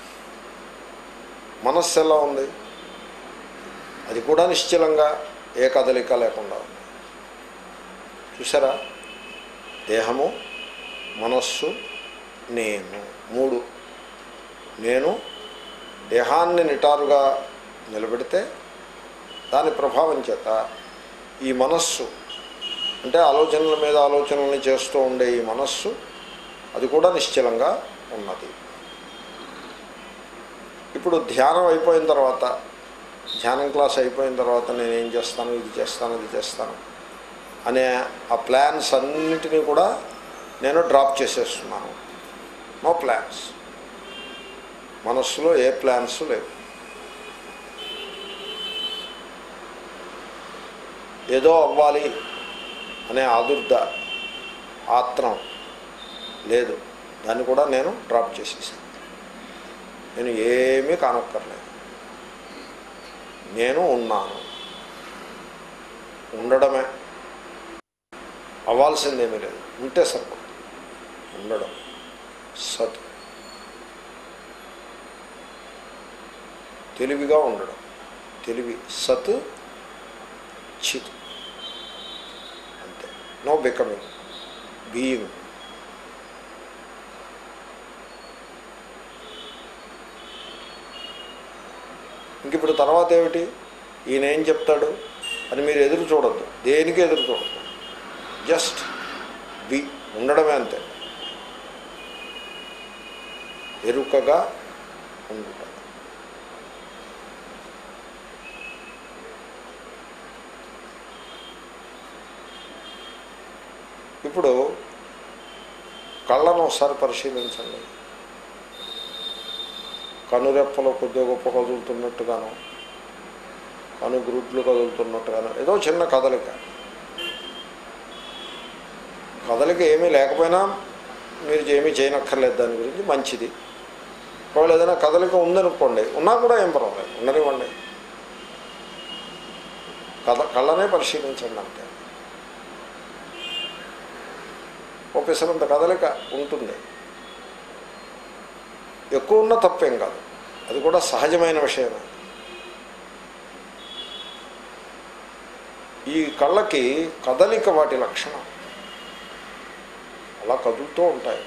మనస్సు ఎలా ఉంది అది కూడా నిశ్చలంగా ఏ కదలిక లేకుండా ఉంది చూసారా దేహము మనస్సు నేను మూడు నేను దేహాన్ని నిటారుగా నిలబెడితే దాని ప్రభావం చేత ఈ మనస్సు అంటే ఆలోచనల మీద ఆలోచనల్ని చేస్తూ ఉండే ఈ మనస్సు అది కూడా నిశ్చలంగా ఉన్నది ఇప్పుడు ధ్యానం అయిపోయిన తర్వాత ధ్యానం క్లాస్ అయిపోయిన తర్వాత నేను ఏం చేస్తాను ఇది చేస్తాను ఇది చేస్తాను అనే ఆ ప్లాన్స్ అన్నిటినీ కూడా నేను డ్రాప్ చేసేస్తున్నాను నో ప్లాన్స్ మనస్సులో ఏ ప్లాన్స్ లేవు ఏదో అవ్వాలి అనే ఆదుర్ద ఆత్రం లేదు దాన్ని కూడా నేను డ్రాప్ చేసేసాను నేను ఏమీ కానక్కర్లేదు నేను ఉన్నాను ఉండడమే అవ్వాల్సిందేమీ లేదు ఉంటే సర్వం ఉండడం సత్ తెలివిగా ఉండడం తెలివి సత్ చిత్ అంతే నో బికమింగ్ బీయింగ్ ఇంక ఇప్పుడు తర్వాత ఏమిటి ఈయన ఏం చెప్తాడు అని మీరు ఎదురు చూడొద్దు దేనికి ఎదురు చూడద్దు జస్ట్ బి ఉండడమే అంతే ఎరుకగా ఉండుట ఇప్పుడు కళ్ళను ఒకసారి పరిశీలించండి కనురెప్పలో కొద్దిగా గొప్ప కదులుతున్నట్టుగాను కను గ్రుడ్లు కదులుతున్నట్టుగాను ఏదో చిన్న కదలిక కదలిక ఏమీ లేకపోయినా మీరు ఏమీ చేయనక్కర్లేదు దాని గురించి మంచిది ఒకవేళ ఏదైనా కదలిక ఉందనుకోండి ఉన్నా కూడా ఏం పర్వాలేదు ఉండనివ్వండి కథ కళ్ళనే పరిశీలించండి అంతే ఒప్పిసరంత కదలిక ఉంటుంది ఎక్కువ ఉన్న తప్పేం కాదు అది కూడా సహజమైన విషయమే ఈ కళ్ళకి కదలిక వాటి లక్షణం అలా కదులుతూ ఉంటాయి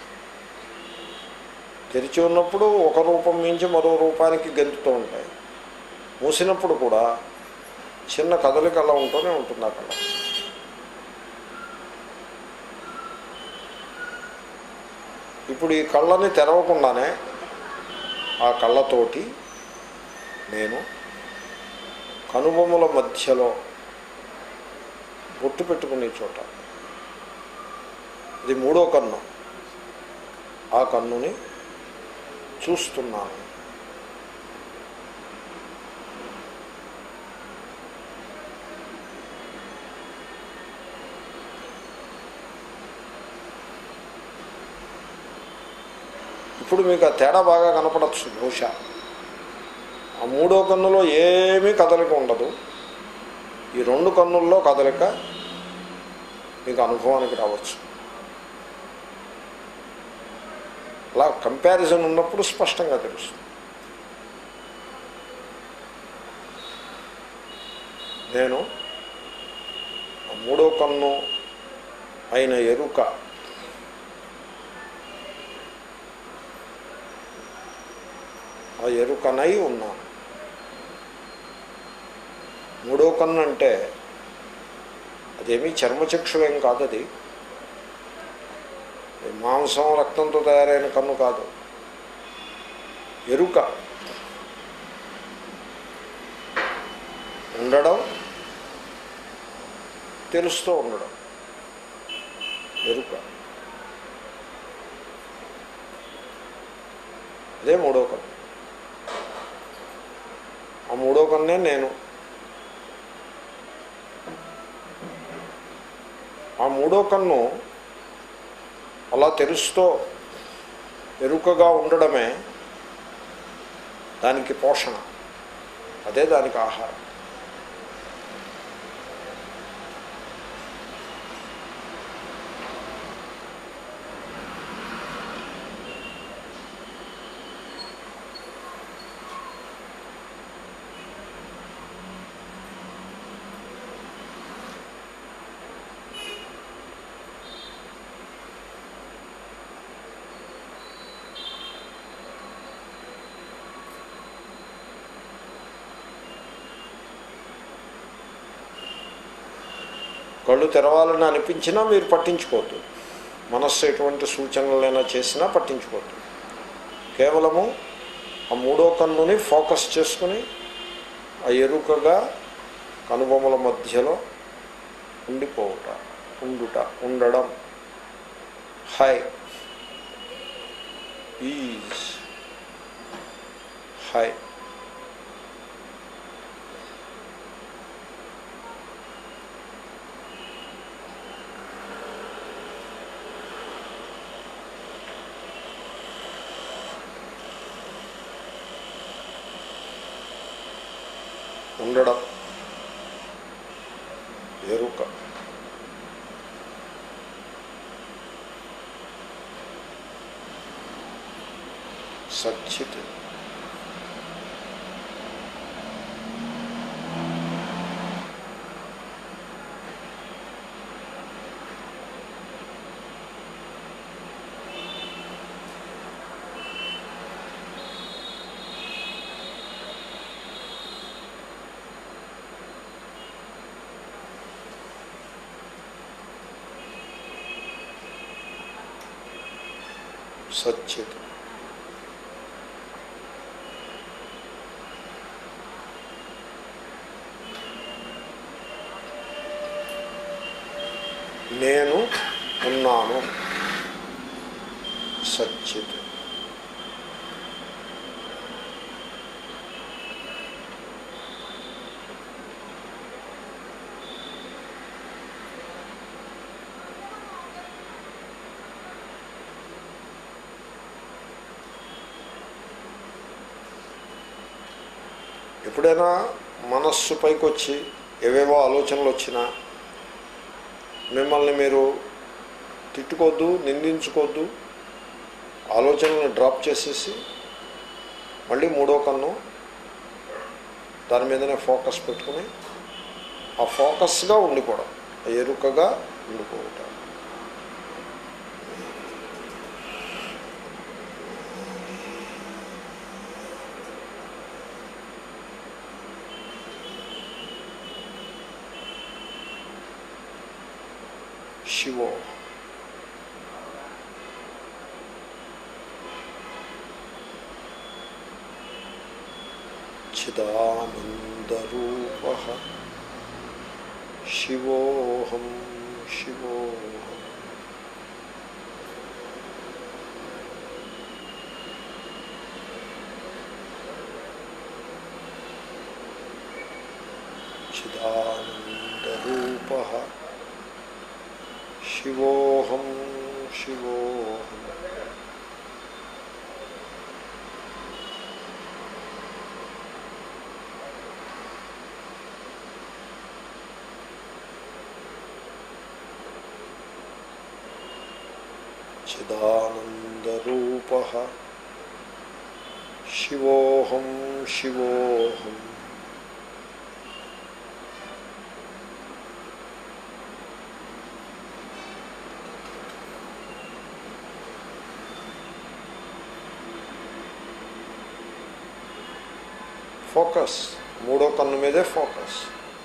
తెరిచి ఉన్నప్పుడు ఒక రూపం మించి మరో రూపానికి గెంతుతూ ఉంటాయి మూసినప్పుడు కూడా చిన్న కదలిక అలా ఉంటూనే ఉంటుంది ఆ కళ్ళ ఇప్పుడు ఈ కళ్ళని తెరవకుండానే ఆ కళ్ళతోటి నేను కనుబొమ్మల మధ్యలో బొట్టు పెట్టుకునే చోట ఇది మూడో కన్ను ఆ కన్నుని చూస్తున్నాను ఇప్పుడు మీకు ఆ తేడా బాగా కనపడచ్చు బహుశా ఆ మూడో కన్నులో ఏమీ కదలిక ఉండదు ఈ రెండు కన్నుల్లో కదలిక మీకు అనుభవానికి రావచ్చు అలా కంపారిజన్ ఉన్నప్పుడు స్పష్టంగా తెలుస్తుంది నేను ఆ మూడో కన్ను అయిన ఎరుక ఆ ఎరుకనై ఉన్నాను మూడో కన్ను అంటే అదేమీ చర్మచక్షులేం కాదు అది మాంసం రక్తంతో తయారైన కన్ను కాదు ఎరుక ఉండడం తెలుస్తూ ఉండడం ఎరుక అదే మూడో కన్ను ఆ మూడో కన్నే నేను ఆ మూడో కన్ను అలా తెరుస్తూ ఎరుకగా ఉండడమే దానికి పోషణ అదే దానికి ఆహారం కళ్ళు తెరవాలని అనిపించినా మీరు పట్టించుకోవద్దు మనస్సు ఎటువంటి సూచనలైనా చేసినా పట్టించుకోవద్దు కేవలము ఆ మూడో కన్నుని ఫోకస్ చేసుకుని ఆ ఎరుకగా కనుబొమ్మల మధ్యలో ఉండిపోవుట ఉండుట ఉండడం హై ఈజ్ హై ఉండడం ఎరుక సచ్చిత్ సచ్చిత్ నేను ఉన్నాను సచ్చిత్ ఎప్పుడైనా మనస్సు పైకి వచ్చి ఏవేవో ఆలోచనలు వచ్చినా మిమ్మల్ని మీరు తిట్టుకోవద్దు నిందించుకోవద్దు ఆలోచనలను డ్రాప్ చేసేసి మళ్ళీ మూడో కన్ను దాని మీదనే ఫోకస్ పెట్టుకుని ఆ ఫోకస్గా ఉండిపోవడం ఆ ఎరుకగా ఉండిపోవటం శివో చిదానందరూప శివోహం శివోహం చిదానందరూప శివోహం శివోహం చిదానందరూప శివోహం శివోహం ఫోకస్ మూడో కన్ను మీదే ఫోకస్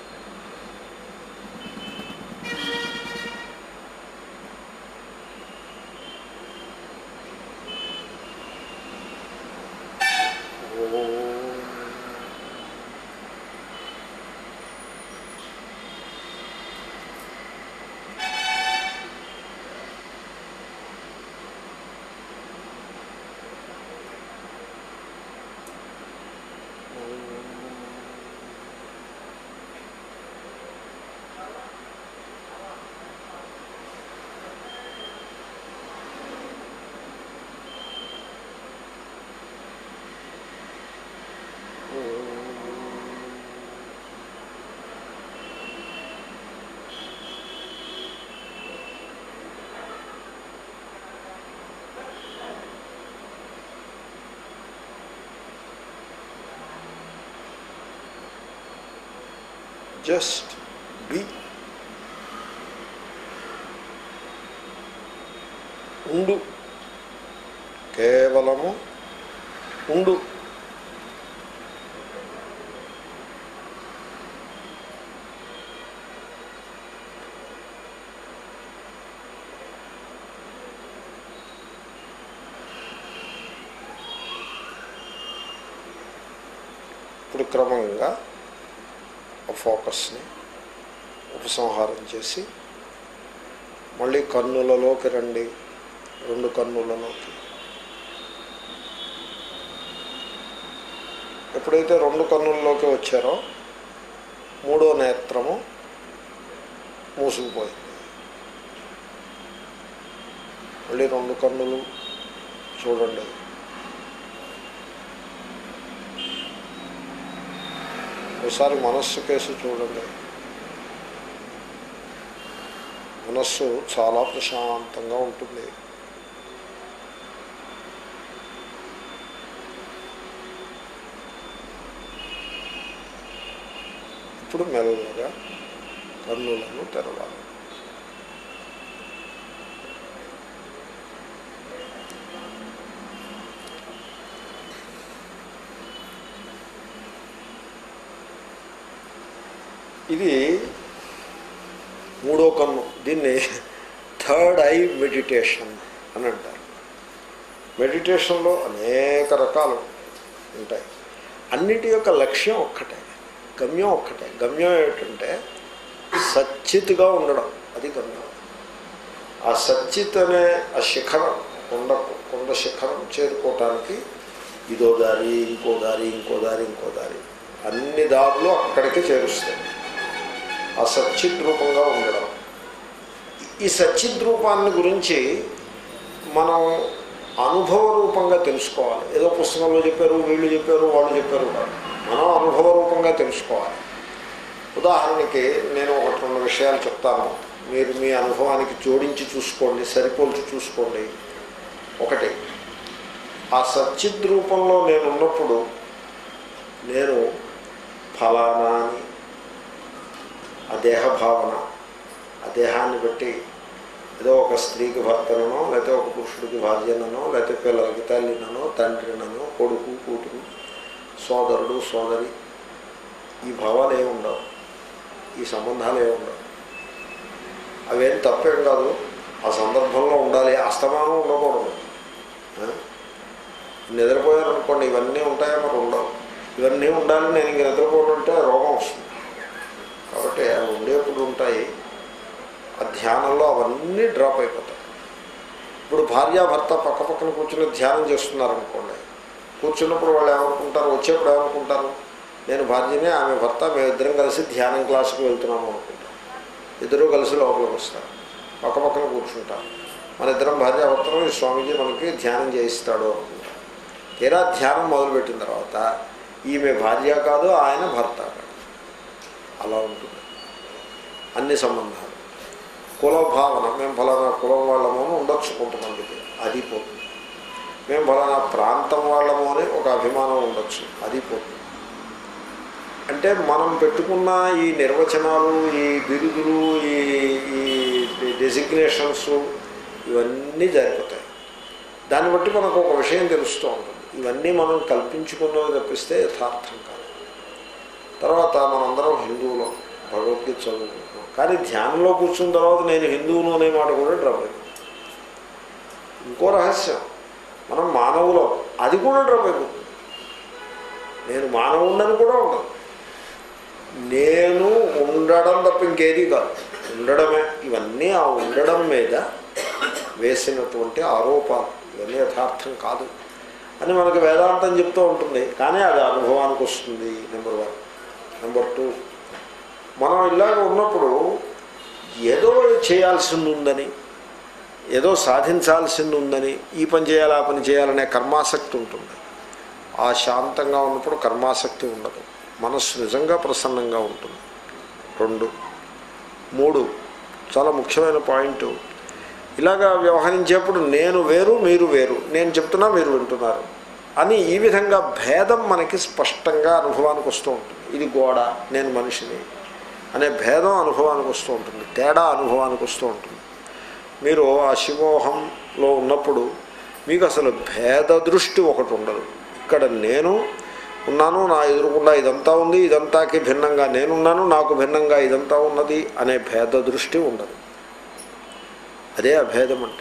జస్ట్ బి ఉండు కేవలము ఉండు ఇప్పుడు క్రమంగా ఆ ఫోకస్ని ఉపసంహారం చేసి మళ్ళీ కన్నులలోకి రండి రెండు కన్నులలోకి ఎప్పుడైతే రెండు కన్నుల్లోకి వచ్చారో మూడో నేత్రము మూసుకుపోయింది మళ్ళీ రెండు కన్నులు చూడండి ఒకసారి మనస్సు కేసు చూడండి మనస్సు చాలా ప్రశాంతంగా ఉంటుంది ఇప్పుడు మెల్లగా కన్నులను తెరవాలి ఇది మూడో కన్ను దీన్ని థర్డ్ ఐ మెడిటేషన్ అని అంటారు మెడిటేషన్లో అనేక రకాలు ఉంటాయి అన్నిటి యొక్క లక్ష్యం ఒక్కటే గమ్యం ఒక్కటే గమ్యం ఏమిటంటే సచ్చిత్గా ఉండడం అది గమ్యం ఆ సచ్చిత్ అనే ఆ శిఖరం కొండ కొండ శిఖరం చేరుకోవటానికి ఇదో దారి ఇంకో దారి ఇంకో దారి ఇంకో దారి అన్ని దారులు అక్కడికి చేరుస్తాయి ఆ సచ్చిత్ రూపంగా ఉండడం ఈ సచ్చిత్ రూపాన్ని గురించి మనం అనుభవ రూపంగా తెలుసుకోవాలి ఏదో పుస్తకంలో చెప్పారు వీళ్ళు చెప్పారు వాళ్ళు చెప్పారు కాదు మనం అనుభవ రూపంగా తెలుసుకోవాలి ఉదాహరణకి నేను ఒకటి రెండు విషయాలు చెప్తాను మీరు మీ అనుభవానికి జోడించి చూసుకోండి సరిపోల్చి చూసుకోండి ఒకటి ఆ సచ్చిద్ రూపంలో నేను ఉన్నప్పుడు నేను ఫలానా అని ఆ దేహభావన ఆ దేహాన్ని బట్టి ఏదో ఒక స్త్రీకి భర్తనో లేకపోతే ఒక పురుషుడికి భార్యనో లేకపోతే పిల్లలకి తల్లిననో తండ్రిననో కొడుకు కూతురు సోదరుడు సోదరి ఈ భావాలు ఏమి ఉండవు ఈ సంబంధాలు ఏమి ఉండవు అవేం తప్పేం కాదు ఆ సందర్భంలో ఉండాలి అస్తమానం ఉండకూడదు ఆ? నిద్రపోయారనుకోండి ఇవన్నీ ఉంటాయో మరి ఉండవు ఇవన్నీ ఉండాలి నేను ఇంక నిద్రపోవాలంటే రోగం వస్తుంది కాబట్టి అవి ఉండేప్పుడు ఉంటాయి ఆ ధ్యానంలో అవన్నీ డ్రాప్ అయిపోతాయి ఇప్పుడు భార్యాభర్త పక్క పక్కన కూర్చుని ధ్యానం చేస్తున్నారనుకోండి కూర్చున్నప్పుడు వాళ్ళు ఏమనుకుంటారు వచ్చేప్పుడు ఏమనుకుంటారు నేను భార్యనే ఆమె భర్త మేమిద్దరం కలిసి ధ్యానం క్లాసుకు వెళ్తున్నాము అనుకుంటాం ఇద్దరూ కలిసి లోపలికి వస్తారు పక్క పక్కన కూర్చుంటారు మన ఇద్దరం భార్యాభర్తను ఈ స్వామీజీ మనకి ధ్యానం చేయిస్తాడు అనుకుంటాం తీరా ధ్యానం మొదలుపెట్టిన తర్వాత ఈమె భార్య కాదు ఆయన భర్త కాదు అలా ఉంటుంది అన్ని సంబంధాలు కుల భావన మేము ఫలానా కులం వాళ్ళము అని ఉండొచ్చు కొంతమందికి అది పోతుంది మేము ఫలానా ప్రాంతం వాళ్ళము అని ఒక అభిమానం ఉండొచ్చు అది పోతుంది అంటే మనం పెట్టుకున్న ఈ నిర్వచనాలు ఈ బిరుదులు ఈ ఈ డెసిగ్నేషన్స్ ఇవన్నీ జరిగిపోతాయి దాన్ని బట్టి మనకు ఒక విషయం తెలుస్తూ ఉంటుంది ఇవన్నీ మనం కల్పించుకున్నవి తప్పిస్తే యథార్థం కాదు తర్వాత మనందరం హిందువులు భగవద్గీత చదువుకుంటున్నాం కానీ ధ్యానంలో కూర్చున్న తర్వాత నేను హిందువును అనే మాట కూడా డ్రాప్ అయిపోయింది ఇంకో రహస్యం మనం మానవులం అది కూడా డ్రాప్ అయిపోతుంది నేను మానవుడని కూడా ఉండదు నేను ఉండడం తప్ప ఇంకేది కాదు ఉండడమే ఇవన్నీ ఆ ఉండడం మీద వేసినటువంటి ఆరోపాలు ఇవన్నీ యథార్థం కాదు అని మనకు వేదాంతం చెప్తూ ఉంటుంది కానీ అది అనుభవానికి వస్తుంది నెంబర్ వన్ నెంబర్ టూ మనం ఇలాగ ఉన్నప్పుడు ఏదో చేయాల్సింది ఉందని ఏదో సాధించాల్సింది ఉందని ఈ పని చేయాలి ఆ పని చేయాలనే కర్మాసక్తి ఉంటుంది ఆ శాంతంగా ఉన్నప్పుడు కర్మాసక్తి ఉండదు మనస్సు నిజంగా ప్రసన్నంగా ఉంటుంది రెండు మూడు చాలా ముఖ్యమైన పాయింట్ ఇలాగా వ్యవహరించేప్పుడు నేను వేరు మీరు వేరు నేను చెప్తున్నా మీరు వింటున్నారు అని ఈ విధంగా భేదం మనకి స్పష్టంగా అనుభవానికి వస్తూ ఉంటుంది ఇది గోడ నేను మనిషిని అనే భేదం అనుభవానికి వస్తూ ఉంటుంది తేడా అనుభవానికి వస్తూ ఉంటుంది మీరు ఆ శివోహంలో ఉన్నప్పుడు మీకు అసలు భేద దృష్టి ఒకటి ఉండదు ఇక్కడ నేను ఉన్నాను నా ఎదురుకుండా ఇదంతా ఉంది ఇదంతాకి భిన్నంగా నేనున్నాను నాకు భిన్నంగా ఇదంతా ఉన్నది అనే భేద దృష్టి ఉండదు అదే అభేదం అంటే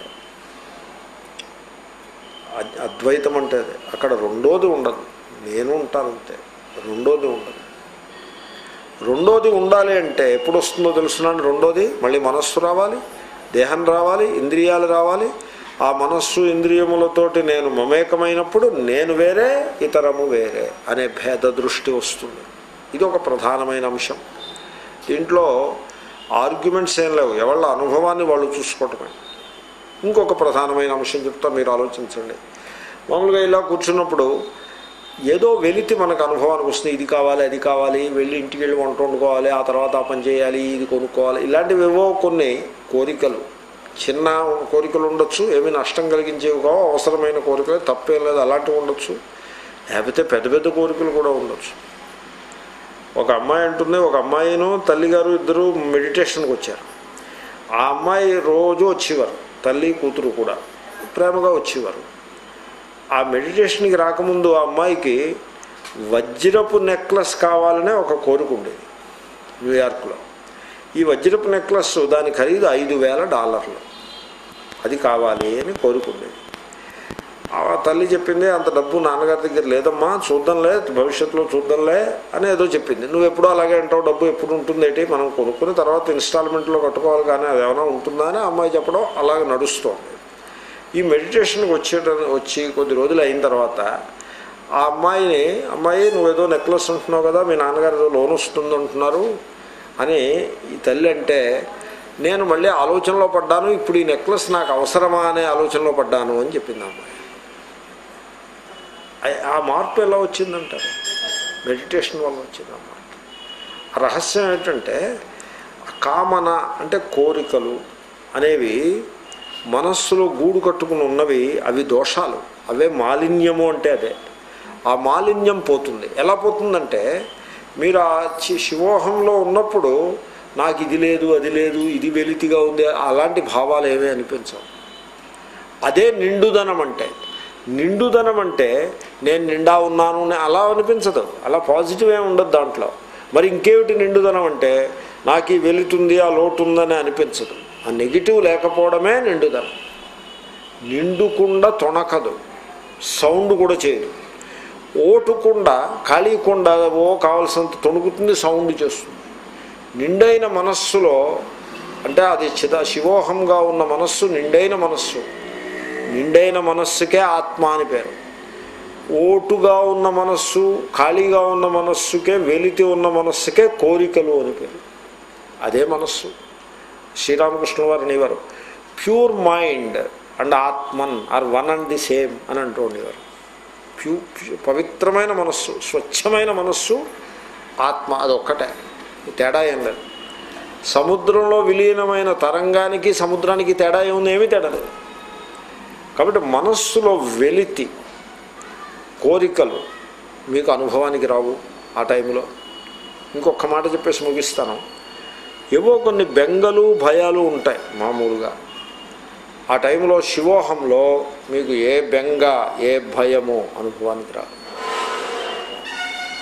అద్- అద్వైతం అంటే అదే అక్కడ రెండోది ఉండదు నేను ఉంటానంతే రెండోది ఉండదు రెండోది ఉండాలి అంటే ఎప్పుడు వస్తుందో తెలుసున్నాను రెండోది మళ్ళీ మనస్సు రావాలి దేహం రావాలి ఇంద్రియాలు రావాలి ఆ మనస్సు ఇంద్రియములతోటి నేను మమేకమైనప్పుడు నేను వేరే ఇతరము వేరే అనే భేద దృష్టి వస్తుంది ఇది ఒక ప్రధానమైన అంశం దీంట్లో ఆర్గ్యుమెంట్స్ ఏం లేవు ఎవళ్ళ అనుభవాన్ని వాళ్ళు చూసుకోవటమే ఇంకొక ప్రధానమైన అంశం చెప్తా మీరు ఆలోచించండి మామూలుగా ఇలా కూర్చున్నప్పుడు ఏదో వెలితి మనకు అనుభవానికి వస్తుంది ఇది కావాలి అది కావాలి వెళ్ళి ఇంటికి వెళ్ళి వంట వండుకోవాలి ఆ తర్వాత ఆ పని చేయాలి ఇది కొనుక్కోవాలి ఇలాంటివి ఏవో కొన్ని కోరికలు చిన్న కోరికలు ఉండొచ్చు ఏమీ నష్టం కలిగించేవి కావు అవసరమైన కోరికలు తప్పేం లేదు అలాంటివి ఉండొచ్చు లేకపోతే పెద్ద పెద్ద కోరికలు కూడా ఉండొచ్చు ఒక అమ్మాయి అంటుంది ఒక అమ్మాయిను తల్లిగారు ఇద్దరు మెడిటేషన్కి వచ్చారు ఆ అమ్మాయి రోజు వచ్చేవారు తల్లి కూతురు కూడా ప్రేమగా వచ్చేవారు ఆ మెడిటేషన్కి రాకముందు ఆ అమ్మాయికి వజ్రపు నెక్లెస్ కావాలనే ఒక కోరిక ఉండేది న్యూయార్క్లో ఈ వజ్రపు నెక్లెస్ దాని ఖరీదు ఐదు వేల డాలర్లు అది కావాలి అని కోరుకుండేది ఆ తల్లి చెప్పింది అంత డబ్బు నాన్నగారి దగ్గర లేదమ్మా చూద్దాంలే భవిష్యత్తులో చూద్దాంలే అని ఏదో చెప్పింది నువ్వు ఎప్పుడూ అలాగే అంటావు డబ్బు ఎప్పుడు ఉంటుంది ఏంటి మనం కొనుక్కుని తర్వాత ఇన్స్టాల్మెంట్లో కట్టుకోవాలి కానీ అది ఏమైనా ఉంటుందా అని అమ్మాయి చెప్పడం అలాగే నడుస్తోంది ఈ మెడిటేషన్కి వచ్చేట వచ్చి కొద్ది రోజులు అయిన తర్వాత ఆ అమ్మాయిని అమ్మాయి నువ్వేదో నెక్లెస్ ఉంటున్నావు కదా మీ నాన్నగారు ఏదో లోన్ వస్తుంది అంటున్నారు అని ఈ తల్లి అంటే నేను మళ్ళీ ఆలోచనలో పడ్డాను ఇప్పుడు ఈ నెక్లెస్ నాకు అవసరమా అనే ఆలోచనలో పడ్డాను అని చెప్పింది ఆ అమ్మాయి ఆ- ఆ మార్పు ఎలా వచ్చిందంటారు మెడిటేషన్ వల్ల వచ్చింది ఆ మార్పు ఆ రహస్యం ఏంటంటే ఆ కామన అంటే కోరికలు అనేవి మనస్సులో గూడు కట్టుకుని ఉన్నవి అవి దోషాలు అవే మాలిన్యము అంటే అదే ఆ మాలిన్యం పోతుంది ఎలా పోతుందంటే మీరు ఆ చి- శివోహంలో ఉన్నప్పుడు నాకు ఇది లేదు అది లేదు ఇది వెలితిగా ఉంది అలాంటి భావాలు ఏమీ అనిపించవు అదే నిండుదనం అంటే నిండుదనం అంటే నేను నిండా ఉన్నాను అని అలా అనిపించదు అలా పాజిటివ్ ఏమి ఉండదు దాంట్లో మరి ఇంకేమిటి నిండుదనం అంటే నాకు ఈ వెలుతుంది ఆ లోటు ఉందని అనిపించదు ఆ నెగిటివ్ లేకపోవడమే నిండుదనం నిండుకుండా తొణకదు సౌండ్ కూడా చేయదు ఓటుకుండా ఖాళీకుండా ఓ కావలసినంత తొణుకుతుంది సౌండ్ చేస్తుంది నిండైన మనస్సులో అంటే అది చిద శివోహంగా ఉన్న మనస్సు నిండైన మనస్సు నిండైన మనస్సుకే ఆత్మ అని పేరు ఓటుగా ఉన్న మనస్సు ఖాళీగా ఉన్న మనస్సుకే వెలితి ఉన్న మనస్సుకే కోరికలు అని పేరు అదే మనస్సు శ్రీరామకృష్ణ వారు అనేవారు pure mind and atman are one and the same అని అంటూ ఉండేవారు ప్యూ ప్యూ- పవిత్రమైన మనస్సు స్వచ్ఛమైన మనస్సు ఆత్మ అదొక్కటే తేడా ఏం లేదు సముద్రంలో విలీనమైన తరంగానికి సముద్రానికి తేడా ఏముంది ఏమీ తేడా లేదు కాబట్టి మనస్సులో వెలితి కోరికలు మీకు అనుభవానికి రావు ఆ టైంలో ఇంకొక మాట చెప్పేసి ముగిస్తాను ఏవో కొన్ని బెంగలు భయాలు ఉంటాయి మామూలుగా ఆ టైంలో శివోహంలో మీకు ఏ బెంగ ఏ భయము అనుభవానికి రాదు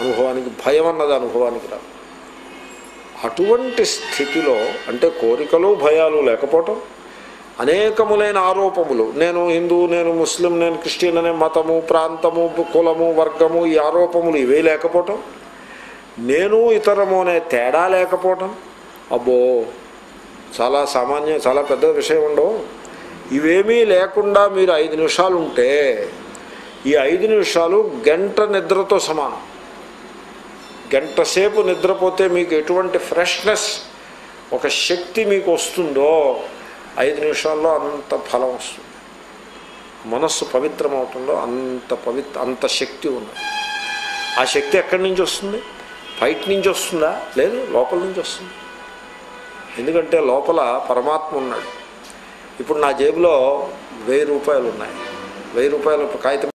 అనుభవానికి భయం అన్నది అనుభవానికి రాదు అటువంటి స్థితిలో అంటే కోరికలు భయాలు లేకపోవటం అనేకములైన ఆరోపములు నేను హిందూ నేను ముస్లిం నేను క్రిస్టియన్ అనే మతము ప్రాంతము కులము వర్గము ఈ ఆరోపములు ఇవే లేకపోవటం నేను ఇతరము అనే తేడా లేకపోవటం అబ్బో చాలా సామాన్య చాలా పెద్ద విషయం ఉండవు ఇవేమీ లేకుండా మీరు ఐదు నిమిషాలు ఉంటే ఈ ఐదు నిమిషాలు గంట నిద్రతో సమానం గంట సేపు నిద్రపోతే మీకు ఎటువంటి ఫ్రెష్నెస్ ఒక శక్తి మీకు వస్తుందో ఐదు నిమిషాల్లో అంత ఫలం వస్తుంది మనస్సు పవిత్రమవుతుందో అంత పవిత్ర అంత శక్తి ఉన్నది ఆ శక్తి ఎక్కడి నుంచి వస్తుంది బయట నుంచి వస్తుందా లేదు లోపల నుంచి వస్తుంది ఎందుకంటే లోపల పరమాత్మ ఉన్నాడు ఇప్పుడు నా జేబులో వెయ్యి రూపాయలు ఉన్నాయి వెయ్యి రూపాయలు కాగితం